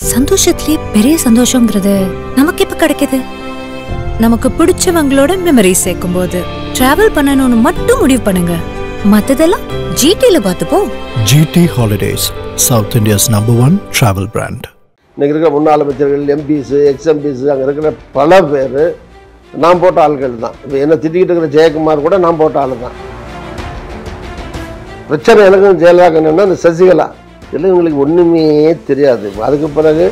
சந்தோஷத்திலே பெரிய சந்தோஷங்கிறது நமக்கு எப்ப கிடைக்குது நமக்கு பிடிச்சவங்களோட மெமரி சேர்க்கும் போது டிராவல் பண்ணணும்னு மட்டும் முடிவு பண்ணுங்க மத்ததெல்லாம் ஜிடில பார்த்துப்போம் GT Holidays, South India's number one travel brand. இன்றைக்கி இருக்கிற முன்னாள் அமைச்சர்கள் எம்பிஸு எக்ஸ்எம்பிஸு அங்கே இருக்கிற பல பேர் நான் போட்ட ஆட்கள் தான் இப்போ என்ன திட்டிக்கிட்டு இருக்கிற ஜெயக்குமார் கூட நான் போட்ட ஆள் தான் பிரச்சனை எனக்கும் ஜெயலலிதா என்னன்னா இந்த சசிகலா இல்லை இவங்களுக்கு ஒன்றுமே தெரியாது அதுக்கு பிறகு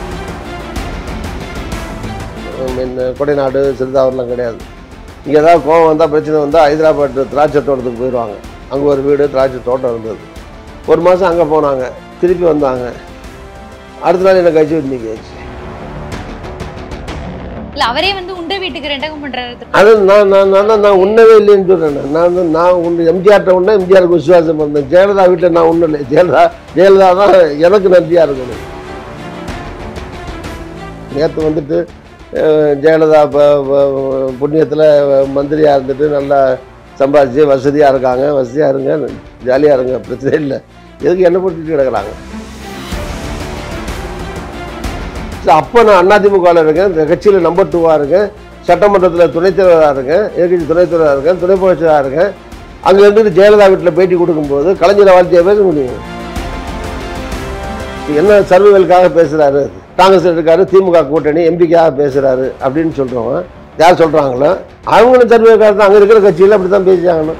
உம், என்ன கொடைநாடு சிறுதாவூர்லாம் கிடையாது இங்கே ஏதாவது கோவம் வந்தால் பிரச்சனை வந்தால் ஹைதராபாத் திராட்சை தோட்டத்துக்கு போயிடுவாங்க அங்கே ஒரு வீடு திராட்சை தோட்டம் இருந்தது ஒரு மாதம் அங்கே போனாங்க திருப்பி வந்தாங்க அடுத்த நாள் எனக்கு கட்சி விட்டு நிற்காச்சு இல்ல அவரே வந்து உண்ட வீட்டுக்கு ரெண்டகம் பண்றாரு அது நான் நான் நான் தான் நான் உண்ணவே இல்லைன்னு சொல்கிறேன் நான் வந்து நான் உண்டு எம்ஜிஆர்ட்ட உண்ண எம்ஜிஆருக்கு விசுவாசம் பண்ணேன் ஜெயலலிதா வீட்டில் நான் ஒன்றும் இல்லை ஜெயலலிதா ஜெயலலிதா தான் எனக்கு நன்றியாக இருக்கணும் நேற்று வந்துட்டு அஹ், ஜெயலலிதா புண்ணியத்தில் மந்திரியாக இருந்துட்டு நல்லா சம்பாதிச்சு வசதியாக இருக்காங்க வசதியாக இருங்க ஜாலியாக இருங்க பிரச்சனை இல்லை எதுக்கு என்ன போட்டுட்டு கிடக்குறாங்க அப்போ நான் அதிமுகவில் இருக்கேன் இந்த கட்சியில் நம்பர் டூவாக இருக்கேன் சட்டமன்றத்தில் துணைத் தலைவராக இருக்கேன் எதிர்கட்சி துணைத் தலைவராக இருக்கேன் துணை புரட்சியாக இருக்கேன் அங்கே இருந்துட்டு ஜெயலலிதா வீட்டில் பேட்டி கொடுக்கும்போது கலைஞரை வாழ்த்தியா பேச முடியும் என்ன சர்வைவலுக்காக பேசுகிறாரு காங்கிரஸ் இருக்காரு திமுக கூட்டணி எம்பிக்காக பேசுகிறாரு அப்படின்னு சொல்கிறவங்க யார் சொல்கிறாங்களோ அவங்களும் சர்வைக்காக தான் அங்கே இருக்கிற கட்சியில் அப்படி தான் பேசியாகணும்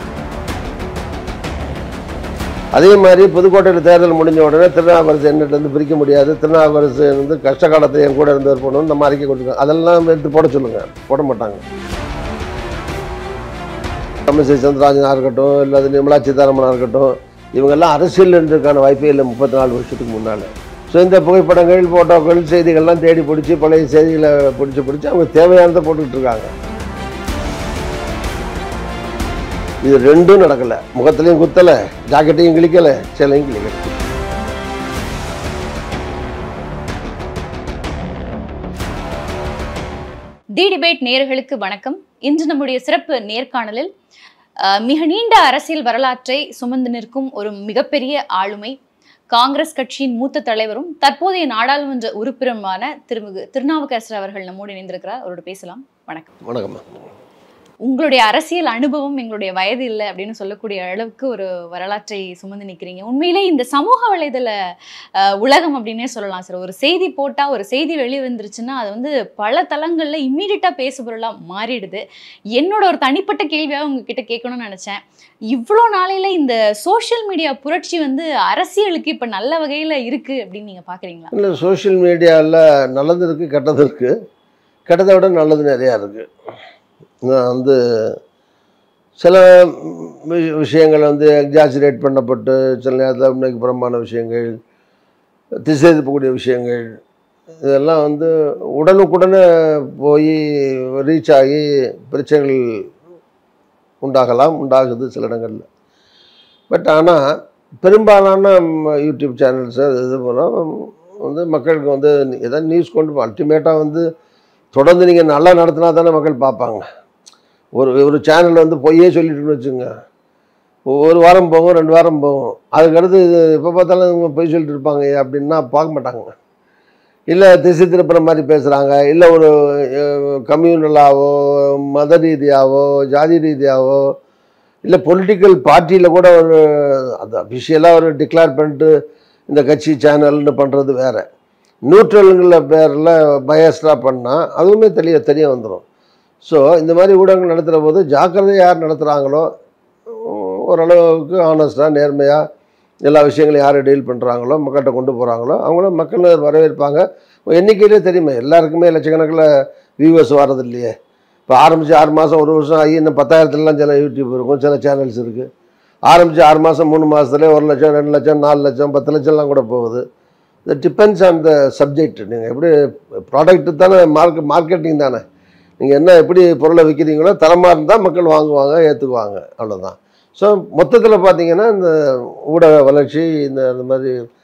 அதே மாதிரி புதுக்கோட்டையில் தேர்தல் முடிஞ்ச உடனே திருநாவுக்கரசு என்னிட்டருந்து பிரிக்க முடியாது திருநாவுக்கரசு வந்து கஷ்ட காலத்தில் என் கூட இருந்தவர் போகணும் நம்ம அறிக்கை கொடுத்துருக்கோம் அதெல்லாம் எடுத்து போட சொல்லுங்கள் போட மாட்டாங்க தமிழிசை சந்திரராஜனாக இருக்கட்டும் இல்லை நிர்மலா சீதாராமனாக இருக்கட்டும் இவங்கெல்லாம் அரசியல் இருந்ததுக்கான வாய்ப்பே இல்லை முப்பத்தி நாலு வருஷத்துக்கு முன்னால் ஸோ இந்த புகைப்படங்கள் ஃபோட்டோக்கள் செய்திகள்லாம் தேடி பிடிச்சி பழைய செய்திகளை பிடிச்சி பிடிச்சி அவங்க தேவையானதை போட்டுக்கிட்டு இருக்காங்க இது ரெண்டும் நடக்கலை முகத்துலையும் குத்தலை ஜாக்கெட்டையும் கிழிக்கலை சேலையும் கிழிக்கலை தி டிபேட் நேயர்களுக்கு வணக்கம் இன்று நம்முடைய சிறப்பு நேர்காணலில் அஹ், மிக நீண்ட அரசியல் வரலாற்றை சுமந்து நிற்கும் ஒரு மிகப்பெரிய ஆளுமை காங்கிரஸ் கட்சியின் மூத்த தலைவரும் தற்போதைய நாடாளுமன்ற உறுப்பினருமான திருமிகு திருநாவுக்கரசர் அவர்கள் நம்மோடு இணைந்திருக்கிறார் அவரோட பேசலாம் வணக்கம் வணக்கம்மா உங்களுடைய அரசியல் அனுபவம் எங்களுடைய வயது இல்லை அப்படின்னு சொல்லக்கூடிய அளவுக்கு ஒரு வரலாற்றை சுமந்து நிற்கிறீங்க உண்மையிலே இந்த சமூக வலைதள அஹ், உலகம் அப்படின்னே சொல்லலாம் சார் ஒரு செய்தி போட்டால் ஒரு செய்தி வெளியே வந்துருச்சுன்னா அது வந்து பல தளங்களில் இம்மீடியட்டாக பேசுபொருளாக மாறிடுது என்னோட ஒரு தனிப்பட்ட கேள்வியாக உங்ககிட்ட கேட்கணும்னு நினச்சேன் இவ்வளோ நாளையில இந்த சோஷியல் மீடியா புரட்சி வந்து அரசியலுக்கு இப்போ நல்ல வகையில் இருக்குது அப்படின்னு நீங்கள் பார்க்குறீங்களா இல்லை சோஷியல் மீடியாவில் நல்லது இருக்குது கெட்டது இருக்குது கெட்டதை விட நல்லது நிறையா இருக்குது நான் வந்து சில வி- விஷயங்கள் வந்து எக்ஸாஜரேட் பண்ணப்பட்டு சில நேரத்தில் உண்மைக்கு புறம்பான விஷயங்கள் திசை திருப்பக்கூடிய விஷயங்கள் இதெல்லாம் வந்து உடனுக்குடனே போய் ரீச் ஆகி பிரச்சனைகள் உண்டாகலாம் உண்டாகுது சில இடங்களில் பட் ஆனால் பெரும்பாலான ம், யூடியூப் சேனல்ஸ் இது போல வந்து மக்களுக்கு வந்து ஏதாவது நியூஸ் கொண்டு அல்டிமேட்டாக வந்து தொடர்ந்து நீங்கள் நல்லா நடத்தினா தானே மக்கள் பார்ப்பாங்க ஒரு ஒரு சேனல் வந்து பொய்யே சொல்லிட்டுன்னு வச்சுங்க ஒரு வாரம் போகும் ரெண்டு வாரம் போகும் அதுக்கடுத்து இது எப்போ பார்த்தாலும் இவங்க பொய் சொல்லிட்டு இருப்பாங்க அப்படின்னா பார்க்க மாட்டாங்க இல்லை திசை திருப்புற மாதிரி பேசுகிறாங்க இல்லை ஒரு கம்யூனலாவோ மத ரீதியாவோ ஜாதி ரீதியாவோ இல்லை பொலிட்டிக்கல் பார்ட்டியில் கூட ஒரு அது அஃபிஷியலாக ஒரு டிக்ளேர் பண்ணிட்டு இந்த கட்சி சேனல்னு பண்ணுறது வேற நியூட்ரலுங்கிற பேரில் பயஸ்டாக பண்ணால் அதுவுமே தெரிய தெரிய வந்துடும் ஸோ இந்த மாதிரி ஊடகங்கள் நடத்துகிற போது ஜாக்கிரதை யார் நடத்துகிறாங்களோ ஓரளவுக்கு ஆனஸ்டாக நேர்மையாக எல்லா விஷயங்களையும் யார் டீல் பண்ணுறாங்களோ மக்கள்கிட்ட கொண்டு போகிறாங்களோ அவங்களும் மக்கள் வரவேற்பாங்க எண்ணிக்கையிலே தெரியுமே எல்லாருக்குமே லட்சக்கணக்கில் வியூவர்ஸ் வர்றது இல்லையே இப்போ ஆரம்பித்து ஆறு மாதம் ஒரு வருஷம் ஆகி இன்னும் பத்தாயிரத்துலலாம் சில யூடியூப் இருக்கும் சில சேனல்ஸ் இருக்குது ஆரம்பித்து ஆறு மாதம் மூணு மாதத்துலேயே ஒரு லட்சம் ரெண்டு லட்சம் நாலு லட்சம் பத்து லட்சம்லாம் கூட போகுது இது டிபெண்ட்ஸ் ஆன் த சப்ஜெக்ட் நீங்கள் எப்படி ப்ராடக்ட்டு தானே மார்க்கெட் மார்க்கெட்டிங் தானே நீங்கள் என்ன எப்படி பொருளை விற்கிறீங்களோ தரமாக இருந்தால் மக்கள் வாங்குவாங்க ஏற்றுக்குவாங்க அவ்வளோதான் ஸோ மொத்தத்தில் பார்த்தீங்கன்னா இந்த ஊடக வளர்ச்சி இந்த இந்த மாதிரி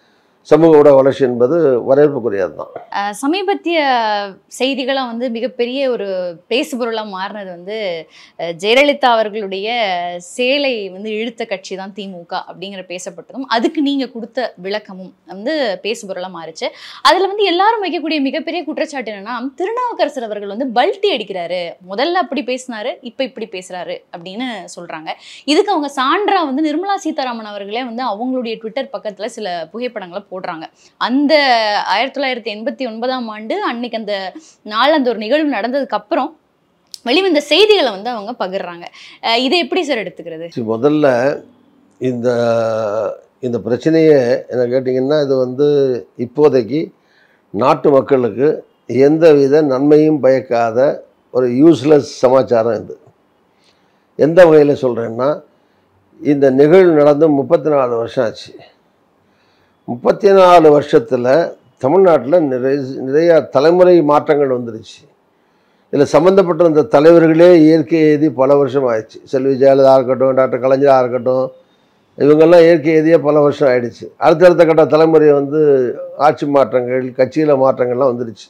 சமூக ஊடக வளர்ச்சி என்பது வரவேற்புக்குரியது தான் அஹ் சமீபத்திய செய்திகளா வந்து மிகப்பெரிய ஒரு பேசுபொருளா மாறினது வந்து அஹ் ஜெயலலிதா அவர்களுடைய சேலை வந்து இழுத்த கட்சி தான் திமுக அப்படிங்கிற பேசப்பட்டதும் அதுக்கு நீங்க கொடுத்த விளக்கமும் வந்து பேசுபொருளா மாறுச்சு அதுல வந்து எல்லாரும் வைக்கக்கூடிய மிகப்பெரிய குற்றச்சாட்டு என்னன்னா திருநாவுக்கரசர் அவர்கள் வந்து பல்ட்டி அடிக்கிறாரு முதல்ல அப்படி பேசினாரு இப்ப இப்படி பேசுறாரு அப்படின்னு சொல்றாங்க இதுக்கு அவங்க சான்றா வந்து நிர்மலா சீதாராமன் அவர்களே வந்து அவங்களுடைய ட்விட்டர் பக்கத்துல சில புகைப்படங்களை போடுறாங்க அந்த ஆயிரத்தி தொள்ளாயிரத்தி எண்பத்தி ஒன்பதாம் ஆண்டு அன்னைக்கு அந்த நாள் அந்த ஒரு நிகழ்வு நடந்ததுக்கு அப்புறம் வெளிவந்த செய்திகளை வந்து அவங்க பகிர்றாங்க அஹ் இதை எப்படி சார் எடுத்துக்கிறது சரி, முதல்ல இந்த இந்த பிரச்சனையை என்ன கேட்டிங்கன்னா இது வந்து இப்போதைக்கு நாட்டு மக்களுக்கு எந்தவித நன்மையும் பயக்காத ஒரு யூஸ்லெஸ் சமாச்சாரம் இது எந்த வகையில் சொல்கிறேன்னா இந்த நிகழ்வு நடந்து முப்பத்தி நாலு வருஷம் ஆச்சு முப்பத்தி நாலு வருஷத்தில் தமிழ்நாட்டில் நிறைய நிறைய தலைமுறை மாற்றங்கள் வந்துருச்சு இதில் சம்மந்தப்பட்டிருந்த தலைவர்களே இயற்கை எழுதி பல வருஷம் ஆயிடுச்சு செல்வி ஜெயலலிதா இருக்கட்டும் டாக்டர் கலைஞராக இருக்கட்டும் இவங்கெல்லாம் இயற்கை எழுதியே பல வருஷம் ஆயிடுச்சு அடுத்தடுத்த கட்ட தலைமுறை வந்து ஆட்சி மாற்றங்கள் கட்சியில் மாற்றங்கள்லாம் வந்துருச்சு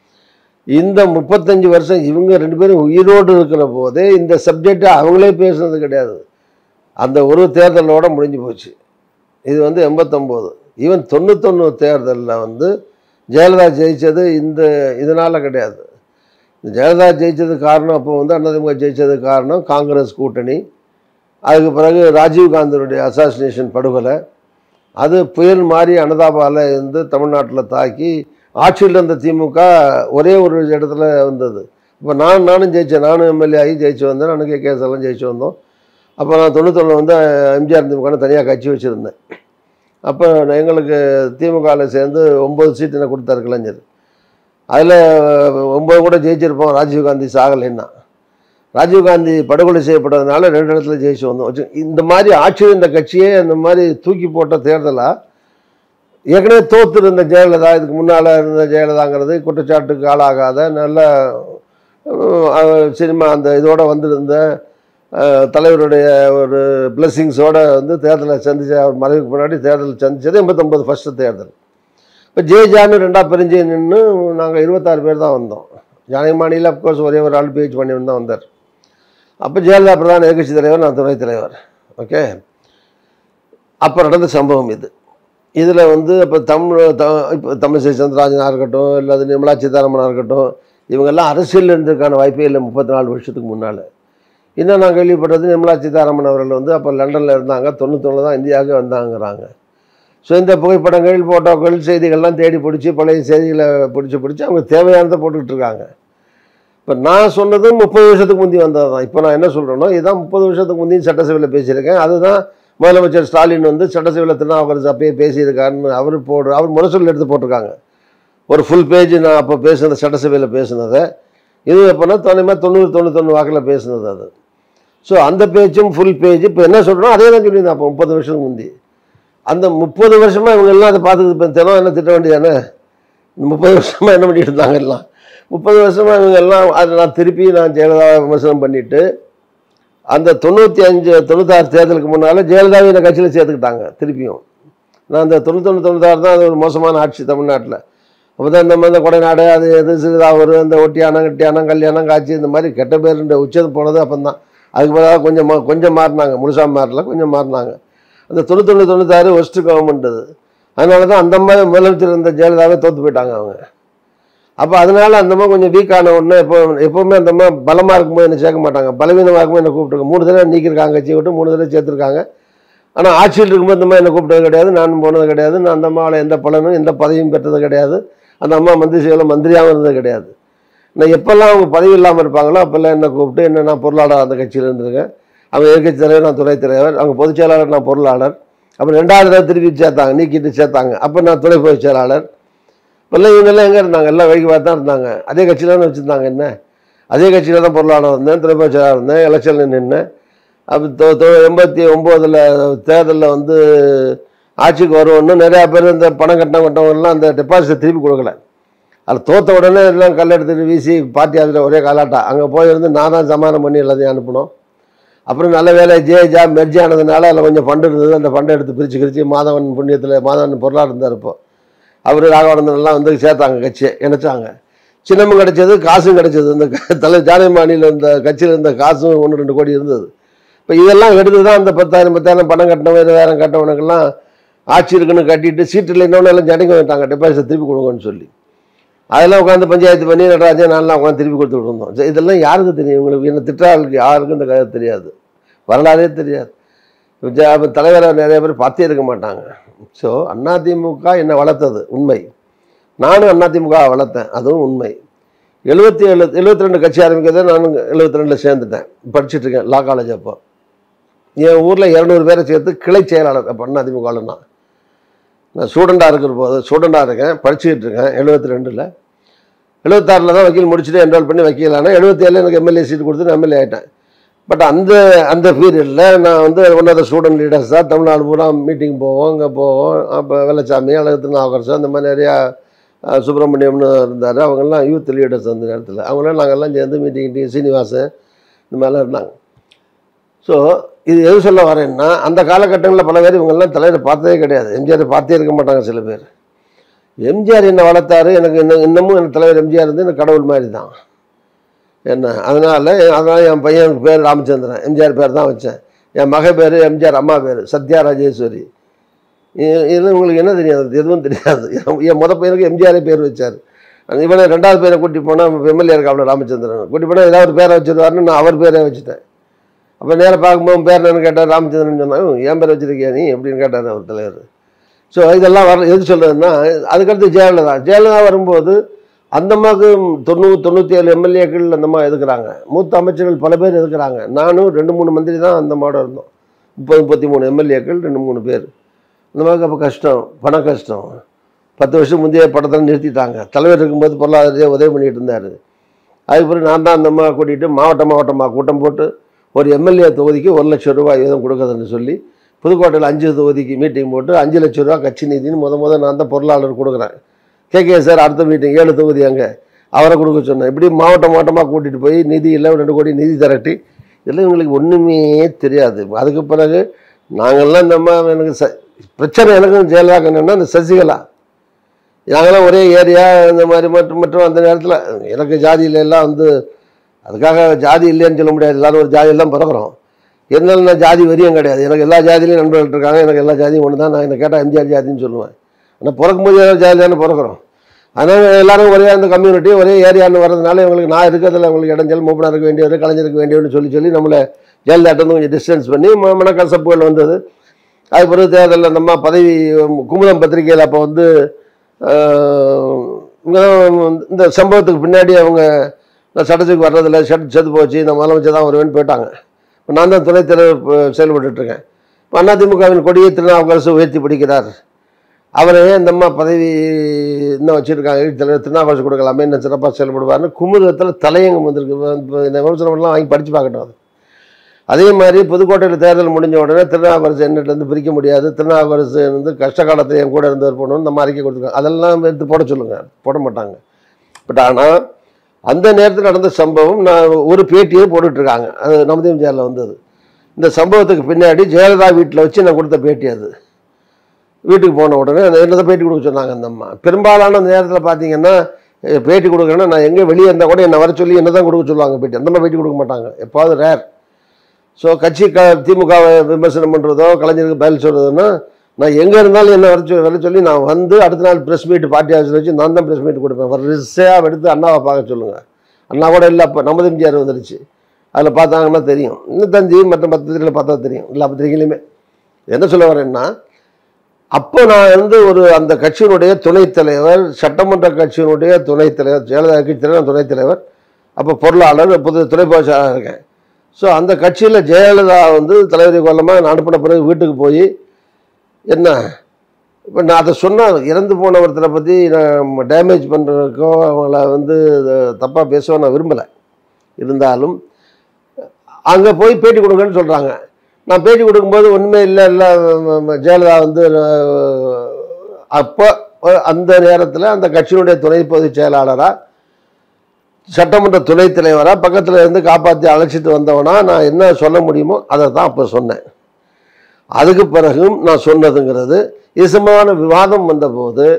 இந்த முப்பத்தஞ்சு வருஷம் இவங்க ரெண்டு பேரும் உயிரோடு இருக்கிற போதே இந்த சப்ஜெக்டை அவங்களே பேசுனது கிடையாது அந்த ஒரு தேர்தலோட முடிஞ்சு போச்சு இது வந்து எண்பத்தொம்போது ஈவன் தொண்ணூத்தொன்று தேர்தலில் வந்து ஜெயலலிதா ஜெயித்தது இந்த இதனால் கிடையாது ஜெயலலிதா ஜெயித்ததுக்கு காரணம் அப்போ வந்து அண்ணாதிமுக ஜெயித்ததுக்கு காரணம் காங்கிரஸ் கூட்டணி அதுக்கு பிறகு ராஜீவ்காந்தியுடைய அசாசினேஷன் படுகொலை அது புயல் மாதிரி அனதாபாவில் இருந்து தமிழ்நாட்டில் தாக்கி ஆட்சியில் இருந்த திமுக ஒரே ஒரு இடத்துல வந்தது இப்போ நான் நானும் ஜெயித்தேன் நானும் எம்எல்ஏ ஆகி ஜெயிச்சு வந்தேன் நானும் கேகேஎஸ் எல்லாம் ஜெயிச்சு வந்தோம் அப்போ நான் தொண்ணூத்தொன்று வந்து எம்ஜிஆர் திமுகன்னு தனியாக கட்சி வச்சுருந்தேன் அப்போ எங்களுக்கு திமுகவில் சேர்ந்து ஒம்பது சீட்டு எனக்கு கொடுத்தாரு கலைஞர் அதில் ஒம்பது கூட ஜெயிச்சிருப்போம் ராஜீவ்காந்தி சாகலைன்னா ராஜீவ்காந்தி படுகொலை செய்யப்பட்டதுனால ரெண்டு இடத்துல ஜெயிச்சு வந்தோம் வச்சு இந்த மாதிரி ஆட்சி இருந்த கட்சியே இந்த மாதிரி தூக்கி போட்ட தேர்தலாக ஏற்கனவே தோத்து இருந்த ஜெயலலிதா இதுக்கு முன்னால் இருந்த ஜெயலலிதாங்கிறது குற்றச்சாட்டுக்கு ஆளாகாத நல்ல அஹ், சினிமா அந்த இதோட வந்திருந்த அஹ், தலைவருடைய ஒரு பிளெஸ்ஸிங்ஸோட வந்து தேர்தலை சந்திச்ச அவர் மறைவுக்கு முன்னாடி தேர்தல் சந்திச்சது எண்பத்தொம்பது ஃபஸ்ட்டு தேர்தல் இப்போ ஜே ஜானு ரெண்டாக பிரிஞ்சு நின்று நாங்கள் இருபத்தாறு பேர் தான் வந்தோம் ஜானகிமானியில் அப்கோர்ஸ் ஒரே ஒரு ஆள் பேச்சு பண்ணி தான் வந்தார் அப்போ ஜெயலலிதா பிரதான எதிர்கட்சி தலைவர் நான் துணைத் தலைவர் ஓகே அப்போ நடந்த சம்பவம் இது இதில் வந்து இப்போ தமிழ் த இப்போ தமிழிசை சந்திரராஜனாக இருக்கட்டும் இல்லை அது நிர்மலா சீதாராமனாக இருக்கட்டும் இவங்கெல்லாம் அரசியல் இருந்ததுக்கான வாய்ப்பே இல்லை முப்பத்தி நாலு வருஷத்துக்கு முன்னால் இன்னும் நான் கேள்விப்பட்டது நிர்மலா சீதாராமன் அவர்கள் வந்து அப்போ லண்டனில் இருந்தாங்க தொண்ணூத்தொன்று தான் இந்தியாவுக்கு வந்தாங்கிறாங்க ஸோ இந்த புகைப்படங்கள் ஃபோட்டோக்கள் செய்திகள்லாம் தேடி பிடிச்சி பழைய செய்திகளை பிடிச்சி பிடிச்சி அவங்க தேவையானதை போட்டுக்கிட்டு இருக்காங்க இப்போ நான் சொன்னது முப்பது வருஷத்துக்கு முந்தி வந்தது தான் இப்போ நான் என்ன சொல்கிறேனோ இதுதான் முப்பது வருஷத்துக்கு முந்தி சட்டசபையில் பேசியிருக்கேன் அதுதான் முதலமைச்சர் ஸ்டாலின் வந்து சட்டசபையில் திருநாவுக்கரசு அப்பயே பேசியிருக்காருன்னு அவர் போடு அவர் முரசொல் எடுத்து போட்டிருக்காங்க ஒரு ஃபுல் பேஜ் நான் அப்போ பேசுனது சட்டசபையில் பேசுனதை இது எப்போனா தொண்ணூறு தொண்ணூறு தொண்ணூத்தொன்று வாக்கில் பேசுனது அது ஸோ அந்த பேஜும் ஃபுல் பேஜ் இப்போ என்ன சொல்கிறோம் அதே தான் சொல்லியிருந்தேன் அப்போ முப்பது வருஷத்துக்கு முந்தி அந்த முப்பது வருஷமாக இவங்க எல்லாம் அதை பார்த்துட்டு இப்போ தினம் என்ன திட்ட வேண்டியதானே இந்த முப்பது வருஷமாக என்ன பண்ணிட்டு இருந்தாங்க எல்லாம் முப்பது வருஷமாக இவங்க எல்லாம் அதை நான் திருப்பி நான் ஜெயலலிதா விமர்சனம் பண்ணிவிட்டு அந்த தொண்ணூற்றி அஞ்சு தொண்ணூத்தாறு தேர்தலுக்கு முன்னால் ஜெயலலிதாவை இந்த கட்சியில் சேர்த்துக்கிட்டாங்க திருப்பியும் நான் அந்த தொண்ணூத்தொன்று தொண்ணூத்தாறு தான் அது ஒரு மோசமான ஆட்சி தமிழ்நாட்டில் அப்போ தான் இந்த மாதிரி இந்த கொடைநாடு அது எது சிறுதாவூர் இந்த ஒட்டியானம் கட்டியானம் கல்யாணம் காட்சி இந்த மாதிரி கெட்ட பேருன்ற உச்சம் போனது அப்போ தான் அதுக்கு பிறகு கொஞ்சம் மா- கொஞ்சம் மாறினாங்க முழுசாக மாறல கொஞ்சம் மாறினாங்க அந்த தொண்ணூத்தொன்று தொண்ணூத்தாறு ஒஸ்ட்டு கவர்மெண்ட் அது அதனால தான் அந்த மாதிரி முதலமைச்சர் இருந்த ஜெயலலிதாவே தோற்று போயிட்டாங்க அவங்க அப்போ அதனால அந்த மாதிரி கொஞ்சம் வீக் ஆன உடனே எப்போ எப்போவுமே அந்த மாதிரி பலமாக இருக்கும்போது என்ன சேர்க்க மாட்டாங்க பலவீனமாக இருக்கும்போது என்ன கூப்பிட்டுருங்க மூணு தடவை நீக்கியிருக்காங்க கட்சியை விட்டு மூணு தடவை சேர்த்துருக்காங்க ஆனால் ஆட்சியில் இருக்கும்போது இந்த மாதிரி என்ன கூப்பிட்டது கிடையாது நானும் போனது கிடையாது நான் அந்த அம்மாவில் எந்த பலனும் எந்த பதவியும் பெற்றது கிடையாது அந்த அம்மா மந்திரி சேவையில் மந்திரியாகவும் இருந்தது கிடையாது நான் எப்போல்லாம் அவங்க பதவி இல்லாமல் இருப்பாங்களோ அப்போல்லாம் என்ன கூப்பிட்டு என்ன நான் பொருளாளர் அந்த கட்சியில் இருந்திருக்கேன் அவங்க எதிர்கட்சி தலைவர் நான் துணைத் தலைவர் அவங்க பொதுச் செயலாளர் நான் பொருளாளர் அப்புறம் ரெண்டாவது தடவை திருப்பி சேர்த்தாங்க நீக்கிட்டு சேர்த்தாங்க அப்போ நான் துணை பொதுச் செயலாளர் இப்போல்லாம் இவங்கெல்லாம் எங்கே இருந்தாங்க எல்லாம் வழிக்கு பார்த்து தான் இருந்தாங்க அதே கட்சியில் தானே வச்சுருந்தாங்க என்ன அதே கட்சியில் தான் பொருளாளர் இருந்தேன் துணை பொதுச் செயலாளர் இருந்தேன் எலெக்ஷனில் நின்னேன் அப்போ தொ- தொ- எண்பத்தி ஒம்போதில் தேர்தலில் வந்து ஆட்சிக்கு வருவோன்னு நிறையா பேர் இந்த பணம் கட்டின கட்டவங்கலாம் அந்த டெபாசிட்டை திருப்பி கொடுக்கல அதில் தோத்த உடனே எல்லாம் கல் எடுத்துட்டு வீசி பார்ட்டி அதில் ஒரே காலாட்டா அங்கே போயிருந்து நான் தான் சமாதானம் பண்ணி எல்லாத்தையும் அனுப்பினோம் அப்புறம் நல்ல வேலை ஜே ஜா மெர்ஜி ஆனதுனால அதில் கொஞ்சம் ஃபண்டு இருந்தது அந்த ஃபண்டை எடுத்து பிரித்து கிரிச்சு மாதவன் புண்ணியத்தில் மாதவன் பொருளாளர் இருந்தார் இப்போ அவர் ராகவானந்தன் எல்லாம் வந்து சேர்த்தாங்க கட்சியை இணைச்சாங்க சின்னமும் கிடைச்சது காசும் கிடைச்சது இந்த க- தலை ஜானகிமானியில் இந்த கட்சியில் இருந்த காசும் ஒன்று ரெண்டு கோடி இருந்தது இப்போ இதெல்லாம் எடுத்து தான் அந்த பத்தாயிரம் பத்தாயிரம் பணம் கட்டினவன் இருபதாயிரம் கட்டவனுக்கெல்லாம் ஆட்சி இருக்குன்னு கட்டிட்டு சீட்டு இல்லை இன்னொன்று எல்லாம் ஜடிக்க விட்டாங்க டெபாசிட் திருப்பி கொடுங்கன்னு சொல்லி அதெல்லாம் உட்காந்து பஞ்சாயத்து பண்ணி நடராஜன் நான்லாம் உட்காந்து திருப்பி கொடுத்துட்டு இருந்தோம் சரி, இதெல்லாம் யாருக்கு தெரியும் இவங்களுக்கு என்ன திட்டாளுக்கு யாருக்கும் இந்த கதை தெரியாது வரலாறே தெரியாது இப்ப ஜ- அப்ப தலைவரை நிறைய பேர் பார்த்தே இருக்க மாட்டாங்க ஸோ அதிமுக என்னை வளர்த்தது உண்மை நானும் அதிமுக வளர்த்தேன் அதுவும் உண்மை எழுபத்தி ஏழு எழுபத்தி ரெண்டு கட்சி ஆரம்பிக்கிறத நானும் எழுபத்தி ரெண்டில் சேர்ந்துட்டேன் படிச்சுட்டு இருக்கேன் லா காலேஜ் அப்போ என் ஊரில் இரநூறு பேரை சேர்த்து கிளை செயலாளர் அப்போ அதிமுகவில் நான் நான் ஸ்டூடெண்ட்டாக இருக்கிற போது ஸ்டூடெண்ட்டாக இருக்கேன் படிச்சுக்கிட்டு இருக்கேன் எழுபத்தி ரெண்டில் எழுபத்தாறில் தான் வக்கீல் முடிச்சுட்டு என்ரோல் பண்ணி வக்கீல் ஆனால் எழுபத்தி ஏழில் எனக்கு எம்எல்ஏ சீட் கொடுத்து எம்எல்ஏ ஆகிட்டேன் பட் அந்த அந்த பீரியடில் நான் வந்து one of the student leaders தான் தமிழ்நாடு பூரா மீட்டிங் போவோம் இங்கே போவோம் அப்போ வெள்ளச்சாமி அழகு நாகரசம் இந்த மாதிரி நிறையா அஹ், சுப்பிரமணியம்னு இருந்தார் அவங்கெல்லாம் யூத் லீடர்ஸ் அந்த நேரத்தில் அவங்களாம் நாங்கள்லாம் சேர்ந்து மீட்டிங் டீ சீனிவாசன் இந்த மாதிரிலாம் இருந்தாங்க ஸோ இது எது சொல்ல வரேன்னா அந்த காலகட்டங்களில் பல பேர் இவங்கெல்லாம் தலைவரை பார்த்ததே கிடையாது எம்ஜிஆர் பார்த்தே இருக்க மாட்டாங்க சில பேர் எம்ஜிஆர் என்னை வளர்த்தாரு எனக்கு இன்னும் இன்னமும் எனக்கு தலைவர் எம்ஜிஆர் வந்து எனக்கு கடவுள் மாதிரி தான் என்ன அதனால் அதனால் என் பையனுக்கு பேர் ராமச்சந்திரன் எம்ஜிஆர் பேர் தான் வச்சேன் என் மக பேர் எம்ஜிஆர் அம்மா பேர் சத்யா ராஜேஸ்வரி இ- இது உங்களுக்கு என்ன தெரியாது எதுவும் தெரியாது என் என் முத பையனுக்கு எம்ஜிஆரே பேர் வச்சார் இவனை ரெண்டாவது பேரை கூட்டி போனால் எம்எல்ஏ இருக்காப்ல ராமச்சந்திரன் கூட்டி போனால் ஏதாவது ஒரு பேரை வச்சிருவாருன்னு நான் அவர் பேரே வச்சுட்டேன் அப்போ நேராக பார்க்கும்போது உன் பேர் என்னன்னு கேட்டார் ராமச்சந்திரன் சொன்னாங்க என் பேர் வச்சிருக்கியா நீ அப்படின்னு கேட்டார் அவர் தலைவர் ஸோ இதெல்லாம் வர எது சொல்கிறதுன்னா அதுக்கடுத்து ஜெயலலிதா ஜெயலலிதா வரும்போது அந்த அம்மாவுக்கு தொண்ணூறு தொண்ணூற்றி ஏழு எம்எல்ஏக்கள் அந்த அம்மா இருக்கிறாங்க மூத்த அமைச்சர்கள் பல பேர் இருக்கிறாங்க நானும் ரெண்டு மூணு மந்திரி தான் அந்த மாட இருந்தோம் முப்பது முப்பத்தி மூணு எம்எல்ஏக்கள் ரெண்டு மூணு பேர் அந்த மாதிரி அப்போ கஷ்டம் பண கஷ்டம் பத்து வருஷம் முந்தைய படத்தில் நிறுத்திட்டாங்க தலைவர் இருக்கும்போது பொருளாதாரத்தையே உதவி பண்ணிட்டு இருந்தார் அதுக்கு பிறகு நான் தான் அந்த அம்மா கூட்டிகிட்டு மாவட்ட மாவட்டமாக கூட்டம் போட்டு ஒரு எம்எல்ஏ தொகுதிக்கு ஒரு லட்சம் ரூபாய் வீதம் கொடுக்குறதுன்னு சொல்லி புதுக்கோட்டையில் அஞ்சு தொகுதிக்கு மீட்டிங் போட்டு அஞ்சு லட்சம் ரூபா கட்சி நிதின்னு முத முத நான் தான் பொருளாளர் கொடுக்குறேன் கேகே சார் அடுத்த மீட்டிங் ஏழு தொகுதி அங்கே அவரை கொடுக்க சொன்னேன் இப்படி மாவட்ட மாவட்டமாக கூட்டிகிட்டு போய் நிதி இல்லை ரெண்டு கோடி நிதி திரட்டி இதெல்லாம் இவங்களுக்கு ஒன்றுமே தெரியாது அதுக்கு பிறகு நாங்கள்லாம் இந்த அம்மா எனக்கு ச பிரச்சனை எனக்கும் ஜெயலலிதா என்னென்னா இந்த சசிகலா நாங்களாம் ஒரே ஏரியா இந்த மாதிரி மற்றும் மற்றும் அந்த நேரத்தில் எனக்கு ஜாதியில எல்லாம் வந்து அதுக்காக ஜாதி இல்லைன்னு சொல்ல முடியாது எல்லாரும் ஒரு ஜாதியெல்லாம் பிறக்கிறோம் இருந்தாலும் நான் ஜாதி வரியும் கிடையாது எனக்கு எல்லா ஜாதியிலையும் நண்பர்கள் இருக்காங்க எனக்கு எல்லா ஜாதியும் ஒன்று தான் நான் என்ன கேட்டால் எம்ஜிஆர் ஜாதின்னு சொல்லுவேன் ஆனால் பிறக்கும்போது ஏதாவது ஜாதி தானே பிறக்கிறோம் அதனால் எல்லாரும் ஒரே அந்த கம்யூனிட்டி ஒரே ஏரியான்னு வர்றதுனால இவங்களுக்கு நான் இருக்கிறதுல உங்களுக்கு இடைஞ்சல் மூப்பனாக இருக்க வேண்டியவர் கலைஞருக்கு வேண்டியவர்னு சொல்லி சொல்லி நம்மளை ஜெயலலிதாட்ட கொஞ்சம் டிஸ்டன்ஸ் பண்ணி ம- மனக்கசப்புகள் வந்தது அது பிறகு தேர்தலில் அந்த அம்மா பதவி குமுதம் பத்திரிகையில் அப்போ வந்து ஆஹ், இவங்க தான் இந்த சம்பவத்துக்கு பின்னாடி அவங்க நான் சட்டத்துக்கு வர்றதில்ல சட்ட செத்து போச்சு நான் முதலமைச்சர் தான் வருவேன்னு போயிட்டாங்க இப்ப நான் தான் துணைத் தலைவர் இப்போ செயல்பட்டுருக்கேன் இப்போ அதிமுகவின் கொடியை திருநாவுக்கரசு உயர்த்தி பிடிக்கிறார் அவரே இந்த அம்மா பதவி இன்னும் வச்சுருக்காங்க தலைவர் திருநாவுக்கரசு கொடுக்கலாமே இன்னும் சிறப்பாக செயல்படுவார்னு குமுதத்தில் தலையங்கம் வந்திருக்கு இப்ப இந்த விமர்சனம்லாம் வாங்கி படித்து பார்க்கட்டும் அது அதே மாதிரி புதுக்கோட்டையில் தேர்தல் முடிஞ்ச உடனே திருநாவுக்கரசு என்னிட்ட பிரிக்க முடியாது திருநாவுக்கரசு வந்து கஷ்ட காலத்தில் என் கூட இருந்தவர் போகணும்னு நம்ம அறிக்கை கொடுத்துருக்காங்க அதெல்லாம் எடுத்து போட சொல்லுங்கள் போட மாட்டாங்க பட் ஆனால் அந்த நேரத்தில் நடந்த சம்பவம் நான் ஒரு பேட்டியே போட்டுட்ருக்காங்க அது நமதேம் ஜெயலலிதா வந்தது இந்த சம்பவத்துக்கு பின்னாடி ஜெயலலிதா வீட்டில் வச்சு நான் கொடுத்த பேட்டி அது வீட்டுக்கு போன உடனே என்னதான் பேட்டி கொடுக்க சொன்னாங்க அந்த அம்மா பெரும்பாலான அந்த நேரத்தில் பார்த்தீங்கன்னா அஹ், பேட்டி கொடுக்குறேன்னா நான் எங்கே வெளியே இருந்தால் கூட என்னை வர சொல்லி என்ன தான் கொடுக்க சொல்லுவாங்க பேட்டி அந்த மாதிரி பேட்டி கொடுக்க மாட்டாங்க எப்பாவது ரேர் ஸோ கட்சி க திமுகவை விமர்சனம் பண்ணுறதோ கலைஞருக்கு பதில் சொல்கிறதுன்னா நான் எங்கே இருந்தாலும் என்ன வர சொல்லி வர சொல்லி நான் வந்து அடுத்த நாள் ப்ரெஸ் மீட் பார்ட்டி ஆஃபீஸில் வச்சு நான் தான் ப்ரெஸ் மீட் கொடுப்பேன் ஒரு ரிசையாக எடுத்து அண்ணாவை பார்க்க சொல்லுங்கள் அண்ணா கூட இல்லை அப்போ நமது எம்ஜிஆர் வந்துருச்சு அதில் பார்த்தாங்கன்னா தெரியும் இன்னும் தந்தி மற்ற பத்திரிகையில் பார்த்தா தெரியும் எல்லா பத்திரிகையிலுமே என்ன சொல்ல வரேன்னா அப்போ நான் வந்து ஒரு அந்த கட்சியினுடைய துணைத் தலைவர் சட்டமன்ற கட்சியினுடைய துணைத் தலைவர் ஜெயலலிதா கட்சி தலைவர் துணைத் தலைவர் அப்போ பொருளாளர் புது துணை பொதுச்செயலாளர் இருக்கேன் ஸோ அந்த கட்சியில் ஜெயலலிதா வந்து தலைவரை கொல்லமாக நான் அனுப்பின பிறகு வீட்டுக்கு போய் என்ன இப்போ நான் அதை சொன்னால் இறந்து போன ஒருத்தரை பற்றி நான் டேமேஜ் பண்ணுறதுக்கோ அவங்கள வந்து தப்பாக பேசவோ நான் விரும்பலை இருந்தாலும் அங்கே போய் பேட்டி கொடுங்கன்னு சொல்கிறாங்க நான் பேட்டி கொடுக்கும்போது ஒன்றுமே இல்லை இல்லை ஜெயலலிதா வந்து அஹ், அப்போ அந்த நேரத்தில் அந்த கட்சியினுடைய துணை பொதுச் செயலாளராக சட்டமன்ற துணைத் தலைவராக பக்கத்தில் இருந்து காப்பாற்றி அழைச்சிட்டு வந்தவனா நான் என்ன சொல்ல முடியுமோ அதை தான் அப்போ சொன்னேன் அதுக்கு பிறகும் நான் சொன்னதுங்கிறது இசமான விவாதம் வந்தபோது